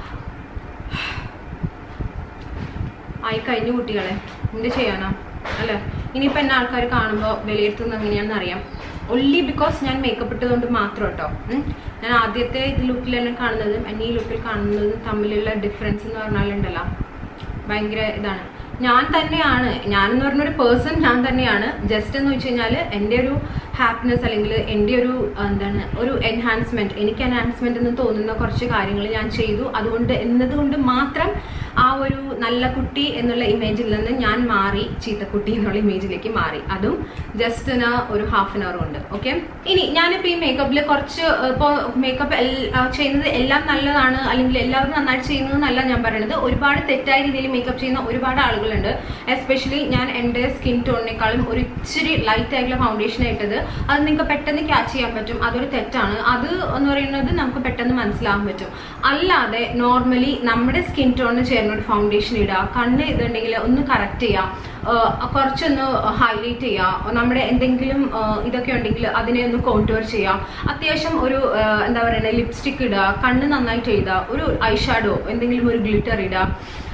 ആയി കഴിഞ്ഞു കുട്ടികളെ എന്ത് ചെയ്യാനാ അല്ലേ ഇനിയിപ്പോൾ എന്നെ ആൾക്കാർ കാണുമ്പോൾ വിലയിരുത്തുന്നത് എങ്ങനെയാണെന്ന് അറിയാം ഒല്ലി ബിക്കോസ് ഞാൻ മേക്കപ്പ് ഇട്ടതുകൊണ്ട് മാത്രം കേട്ടോ ഉം. ഞാൻ ആദ്യത്തെ ഇത് ലുക്കിൽ എന്നെ കാണുന്നതും എന്നെ ഈ ലുക്കിൽ കാണുന്നതും തമ്മിലുള്ള ഡിഫറൻസ് എന്ന് പറഞ്ഞാലുണ്ടല്ലോ ഭയങ്കര ഇതാണ് ഞാൻ തന്നെയാണ് ഞാൻ എന്ന് പറഞ്ഞ ഒരു പേഴ്സൺ ഞാൻ തന്നെയാണ് ജസ്റ്റ് എന്ന് വെച്ച് കഴിഞ്ഞാൽ എൻ്റെ ഒരു ഹാപ്പിനെസ് അല്ലെങ്കിൽ എൻ്റെ ഒരു ആ, എന്താണ് ഒരു എൻഹാൻസ്മെന്റ് എനിക്ക് എൻഹാൻസ്മെന്റ് എന്ന് തോന്നുന്ന കുറച്ച് കാര്യങ്ങൾ ഞാൻ ചെയ്തു അതുകൊണ്ട് എന്നതുകൊണ്ട് മാത്രം ആ ഒരു നല്ല കുട്ടി എന്നുള്ള ഇമേജിൽ നിന്ന് ഞാൻ മാറി ചീത്തക്കുട്ടി എന്നുള്ള ഇമേജിലേക്ക് മാറി അതും ജസ്റ്റ് ഒരു ഹാഫ് ആൻ അവർ കൊണ്ട് ഓക്കെ ഇനി ഞാനിപ്പോൾ ഈ മേക്കപ്പിൽ കുറച്ച് ഇപ്പോൾ മേക്കപ്പ് ചെയ്യുന്നത് എല്ലാം നല്ലതാണ് അല്ലെങ്കിൽ എല്ലാവരും നന്നായിട്ട് ചെയ്യുന്നത് എന്നല്ല ഞാൻ പറയുന്നത് ഒരുപാട് തെറ്റായ രീതിയിൽ മേക്കപ്പ് ചെയ്യുന്ന ഒരുപാട് ആളുകളുണ്ട് എസ്പെഷ്യലി ഞാൻ എൻ്റെ സ്കിൻ ടോണിനേക്കാളും ഒരു ഇച്ചിരി ലൈറ്റ് ആയിട്ടുള്ള ഫൗണ്ടേഷൻ ഇട്ടത് അത് നിങ്ങൾക്ക് പെട്ടെന്ന് ക്യാച്ച് ചെയ്യാൻ പറ്റും അതൊരു തെറ്റാണ് അത് എന്ന് പറയുന്നത് നമുക്ക് പെട്ടെന്ന് മനസ്സിലാകാൻ പറ്റും അല്ലാതെ നോർമലി നമ്മുടെ സ്കിൻ ടോണിന് ചേർന്ന ഒരു ഫൗണ്ടേഷൻ ഇടുക കണ്ണ് ഇതുണ്ടെങ്കിൽ ഒന്ന് കറക്റ്റ് ചെയ്യുക ആഹ് കുറച്ചൊന്ന് ഹൈലൈറ്റ് ചെയ്യുക നമ്മുടെ എന്തെങ്കിലും ആഹ് ഇതൊക്കെ ഉണ്ടെങ്കിൽ അതിനെ ഒന്ന് കോൺടൂർ ചെയ്യുക അത്യാവശ്യം ഒരു ആഹ് എന്താ പറയുക ലിപ്സ്റ്റിക് ഇടുക കണ്ണ് നന്നായിട്ട് എഴുതുക ഒരു ഐഷാഡോ എന്തെങ്കിലും ഒരു ഗ്ലിറ്റർ ഇടുക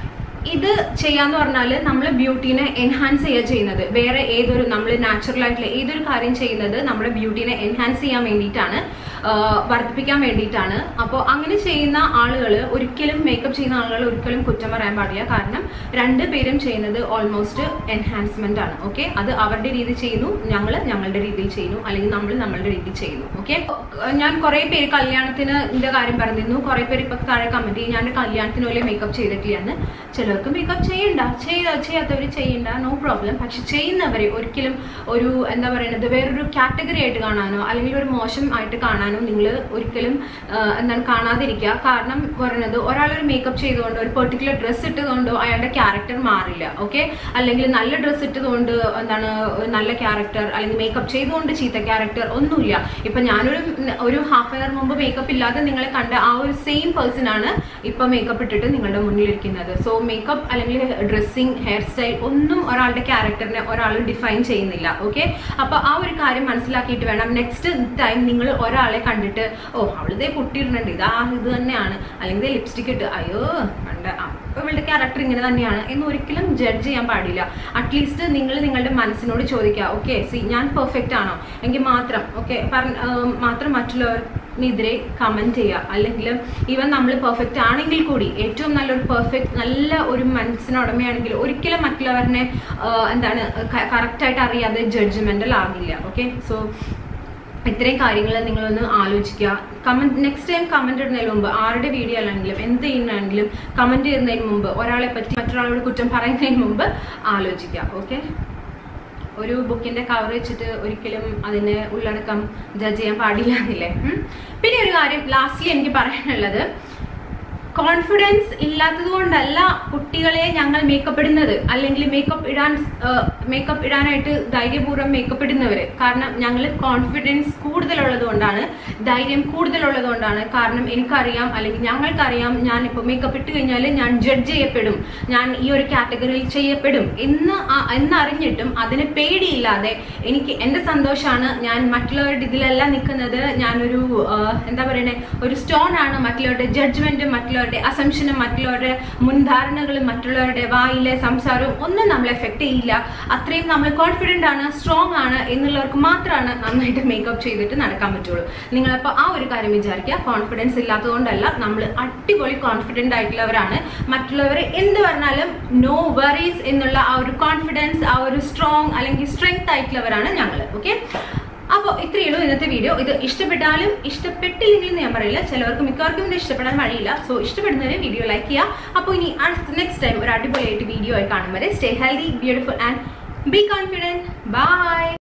ഇത് ചെയ്യാന്ന് പറഞ്ഞാൽ നമ്മൾ ബ്യൂട്ടീനെ എൻഹാൻസ് ചെയ്യുക ചെയ്യുന്നത് വേറെ ഏതൊരു നമ്മൾ നാച്ചുറൽ ആയിട്ടുള്ള ഏതൊരു കാര്യം ചെയ്യുന്നത് നമ്മുടെ ബ്യൂട്ടീനെ എൻഹാൻസ് ചെയ്യാൻ വേണ്ടിയിട്ടാണ് ആഹ് വർദ്ധിപ്പിക്കാൻ വേണ്ടിയിട്ടാണ് അപ്പോൾ അങ്ങനെ ചെയ്യുന്ന ആളുകൾ ഒരിക്കലും മേക്കപ്പ് ചെയ്യുന്ന ആളുകൾ ഒരിക്കലും കുറ്റം പറയാൻ പാടില്ല കാരണം രണ്ട് പേരും ചെയ്യുന്നത് ഓൾമോസ്റ്റ് എൻഹാൻസ്മെന്റ് ആണ് ഓക്കെ അത് അവരുടെ രീതി ചെയ്യുന്നു ഞങ്ങൾ ഞങ്ങളുടെ രീതിയിൽ ചെയ്യുന്നു അല്ലെങ്കിൽ നമ്മൾ നമ്മളുടെ രീതിയിൽ ചെയ്യുന്നു ഓക്കെ ഞാൻ കുറെ പേര് കല്യാണത്തിന് ഇതിന്റെ കാര്യം പറഞ്ഞിരുന്നു കുറെ പേര് ഇപ്പൊ താഴെ കമന്റ് ചെയ്യും ഞാൻ കല്യാണത്തിന് പോലെ മേക്കപ്പ് ചെയ്തിട്ടില്ലെന്ന് ചിലർക്ക് മേക്കപ്പ് ചെയ്യണ്ട ചെയ്ത ചെയ്യാത്തവർ ചെയ്യണ്ട നോ പ്രോബ്ലം പക്ഷെ ചെയ്യുന്നവരെ ഒരിക്കലും ഒരു എന്താ പറയുന്നത് വേറൊരു കാറ്റഗറി ആയിട്ട് കാണാനോ അല്ലെങ്കിൽ ഒരു മോശം ആയിട്ട് കാണാനോ നിങ്ങൾ ഒരിക്കലും ആ, എന്താണ് കാണാതിരിക്കുക കാരണം പറയുന്നത് ഒരാളൊരു മേക്കപ്പ് ചെയ്തുകൊണ്ട് ഒരു പെർട്ടിക്കുലർ ഡ്രസ്സ് ഇട്ടതുകൊണ്ടോ അയാളുടെ ക്യാരക്ടർ മാറില്ല ഓക്കെ അല്ലെങ്കിൽ നല്ല ഡ്രസ്സ് ഇട്ടതുകൊണ്ട് എന്താണ് ഒരു നല്ല ക്യാരക്ടർ അല്ലെങ്കിൽ മേക്കപ്പ് ചെയ്തുകൊണ്ട് ചീത്ത ക്യാരക്ടർ ഒന്നുമില്ല ഇപ്പൊ ഞാനൊരു ഒരു ഹാഫ് അവർ മുമ്പ് മേക്കപ്പ് ഇല്ലാതെ നിങ്ങളെ കണ്ട ആ ഒരു സെയിം പേഴ്സൺ ആണ് ഇപ്പൊ മേക്കപ്പ് ഇട്ടിട്ട് നിങ്ങളുടെ മുന്നിലിരിക്കുന്നത് സോ മേക്കപ്പ് അല്ലെങ്കിൽ ഡ്രസ്സിങ് ഹെയർ സ്റ്റൈൽ ഒന്നും ഒരാളുടെ ക്യാരക്ടറിനെ ഒരാൾ ഡിഫൈൻ ചെയ്യുന്നില്ല ഓക്കെ അപ്പൊ ആ ഒരു കാര്യം മനസ്സിലാക്കിയിട്ട് വേണം നെക്സ്റ്റ് ടൈം നിങ്ങൾ ഒരാളെ കണ്ടിട്ട് ഓ അവളിതേ പൊട്ടിയിടുന്നുണ്ട് ഇതാ ഇത് തന്നെയാണ് അല്ലെങ്കിൽ ലിപ്സ്റ്റിക് ഇട്ട് അയ്യോ കണ്ട അപ്പൊ ഇവളുടെ ക്യാരക്ടർ ഇങ്ങനെ തന്നെയാണ് എന്ന് ഒരിക്കലും ജഡ്ജ് ചെയ്യാൻ പാടില്ല അറ്റ്ലീസ്റ്റ് നിങ്ങൾ നിങ്ങളുടെ മനസ്സിനോട് ചോദിക്കുക ഓക്കെ സി ഞാൻ പെർഫെക്റ്റ് ആണോ എങ്കിൽ മാത്രം ഓക്കെ മാത്രം മറ്റുള്ളവർക്കെതിരെ കമന്റ് ചെയ്യുക അല്ലെങ്കിൽ ഈവൻ നമ്മൾ പെർഫെക്റ്റ് ആണെങ്കിൽ കൂടി ഏറ്റവും നല്ലൊരു പെർഫെക്റ്റ് നല്ല ഒരു മനസ്സിനുടമയാണെങ്കിൽ ഒരിക്കലും മറ്റുള്ളവരെ ആഹ് എന്താണ് കറക്റ്റായിട്ട് അറിയാതെ ജഡ്ജ്മെന്റൽ ആകില്ല ഓക്കെ സോ ഇത്രയും കാര്യങ്ങൾ നിങ്ങളൊന്ന് ആലോചിക്കുക കമന്റ് നെക്സ്റ്റ് ടൈം കമന്റ് ഇടുന്നതിന് മുമ്പ് ആരുടെ വീഡിയോ ആണെങ്കിലും എന്ത് ചെയ്യുന്നതാണെങ്കിലും കമന്റ് ചെയ്യുന്നതിന് മുമ്പ് ഒരാളെ പറ്റി മറ്റൊരാളോട് കുറ്റം പറയുന്നതിന് മുമ്പ് ആലോചിക്കുക ഓക്കെ ഒരു ബുക്കിന്റെ കവർ വെച്ചിട്ട് ഒരിക്കലും അതിന്റെ ഉള്ളടക്കം ജഡ്ജ് ചെയ്യാൻ പാടില്ല എന്നില്ലേ ഉം. പിന്നെ ഒരു കാര്യം ലാസ്റ്റ്ലി എനിക്ക് പറയാനുള്ളത് കോൺഫിഡൻസ് ഇല്ലാത്തത് കൊണ്ടല്ല കുട്ടികളെ ഞങ്ങൾ മേക്കപ്പ് ഇടുന്നത് അല്ലെങ്കിൽ മേക്കപ്പ് ഇടാൻ മേക്കപ്പ് ഇടാനായിട്ട് ധൈര്യപൂർവ്വം മേക്കപ്പ് ഇടുന്നവര് കാരണം ഞങ്ങൾ കോൺഫിഡൻസ് കൂടുതലുള്ളത് കൊണ്ടാണ് ധൈര്യം കൂടുതലുള്ളത് കൊണ്ടാണ് കാരണം എനിക്കറിയാം അല്ലെങ്കിൽ ഞങ്ങൾക്കറിയാം ഞാൻ ഇപ്പോൾ മേക്കപ്പ് ഇട്ട് കഴിഞ്ഞാൽ ഞാൻ ജഡ്ജ് ചെയ്യപ്പെടും ഞാൻ ഈ ഒരു കാറ്റഗറിയിൽ ചെയ്യപ്പെടും എന്ന് ആ- എന്നറിഞ്ഞിട്ടും അതിന് പേടിയില്ലാതെ എനിക്ക് എന്റെ സന്തോഷമാണ് ഞാൻ മറ്റുള്ളവരുടെ ഇതിലല്ല നിൽക്കുന്നത് ഞാനൊരു ആ, എന്താ പറയണേ ഒരു സ്റ്റോൺ ആണ് മറ്റുള്ളവരുടെ ജഡ്ജ്മെന്റും മറ്റുള്ളവരുടെ അസംഷനും മറ്റുള്ളവരുടെ മുൻധാരണകളും മറ്റുള്ളവരുടെ വായിലെ സംസാരവും ഒന്നും നമ്മളെ എഫക്ട് ചെയ്യില്ല അത്രയും നമ്മൾ കോൺഫിഡന്റ് ആണ് സ്ട്രോങ് ആണ് എന്നുള്ളവർക്ക് മാത്രമാണ് നന്നായിട്ട് മേക്കപ്പ് ചെയ്തിട്ട് നടക്കാൻ പറ്റുള്ളൂ നിങ്ങളപ്പോൾ ആ ഒരു കാര്യം വിചാരിക്കുക കോൺഫിഡൻസ് ഇല്ലാത്തതുകൊണ്ടല്ല നമ്മൾ അടിപൊളി കോൺഫിഡന്റ് ആയിട്ടുള്ളവരാണ് മറ്റുള്ളവർ എന്ത് പറഞ്ഞാലും നോ വറീസ് എന്നുള്ള ആ ഒരു കോൺഫിഡൻസ് ആ ഒരു സ്ട്രോങ് അല്ലെങ്കിൽ സ്ട്രെങ്ത് ആയിട്ടുള്ളവരാണ് ഞങ്ങൾ ഓക്കെ അപ്പോൾ ഇത്രയേ ഉള്ളൂ ഇന്നത്തെ വീഡിയോ ഇത് ഇഷ്ടപ്പെട്ടാലും ഇഷ്ടപ്പെട്ടില്ലെങ്കിലും ഞാൻ പറയില്ല ചിലവർക്ക് മിക്കവർക്കും ഇത് ഇഷ്ടപ്പെടാൻ വഴിയില്ല സോ ഇഷ്ടപ്പെടുന്നവരെ വീഡിയോ ലൈക്ക് ചെയ്യുക അപ്പോൾ ഇനി അടുത്ത നെക്സ്റ്റ് ടൈം ഒരു അടിപൊളിയായിട്ട് വീഡിയോ ആയി കാണും വരെ stay healthy beautiful and be confident by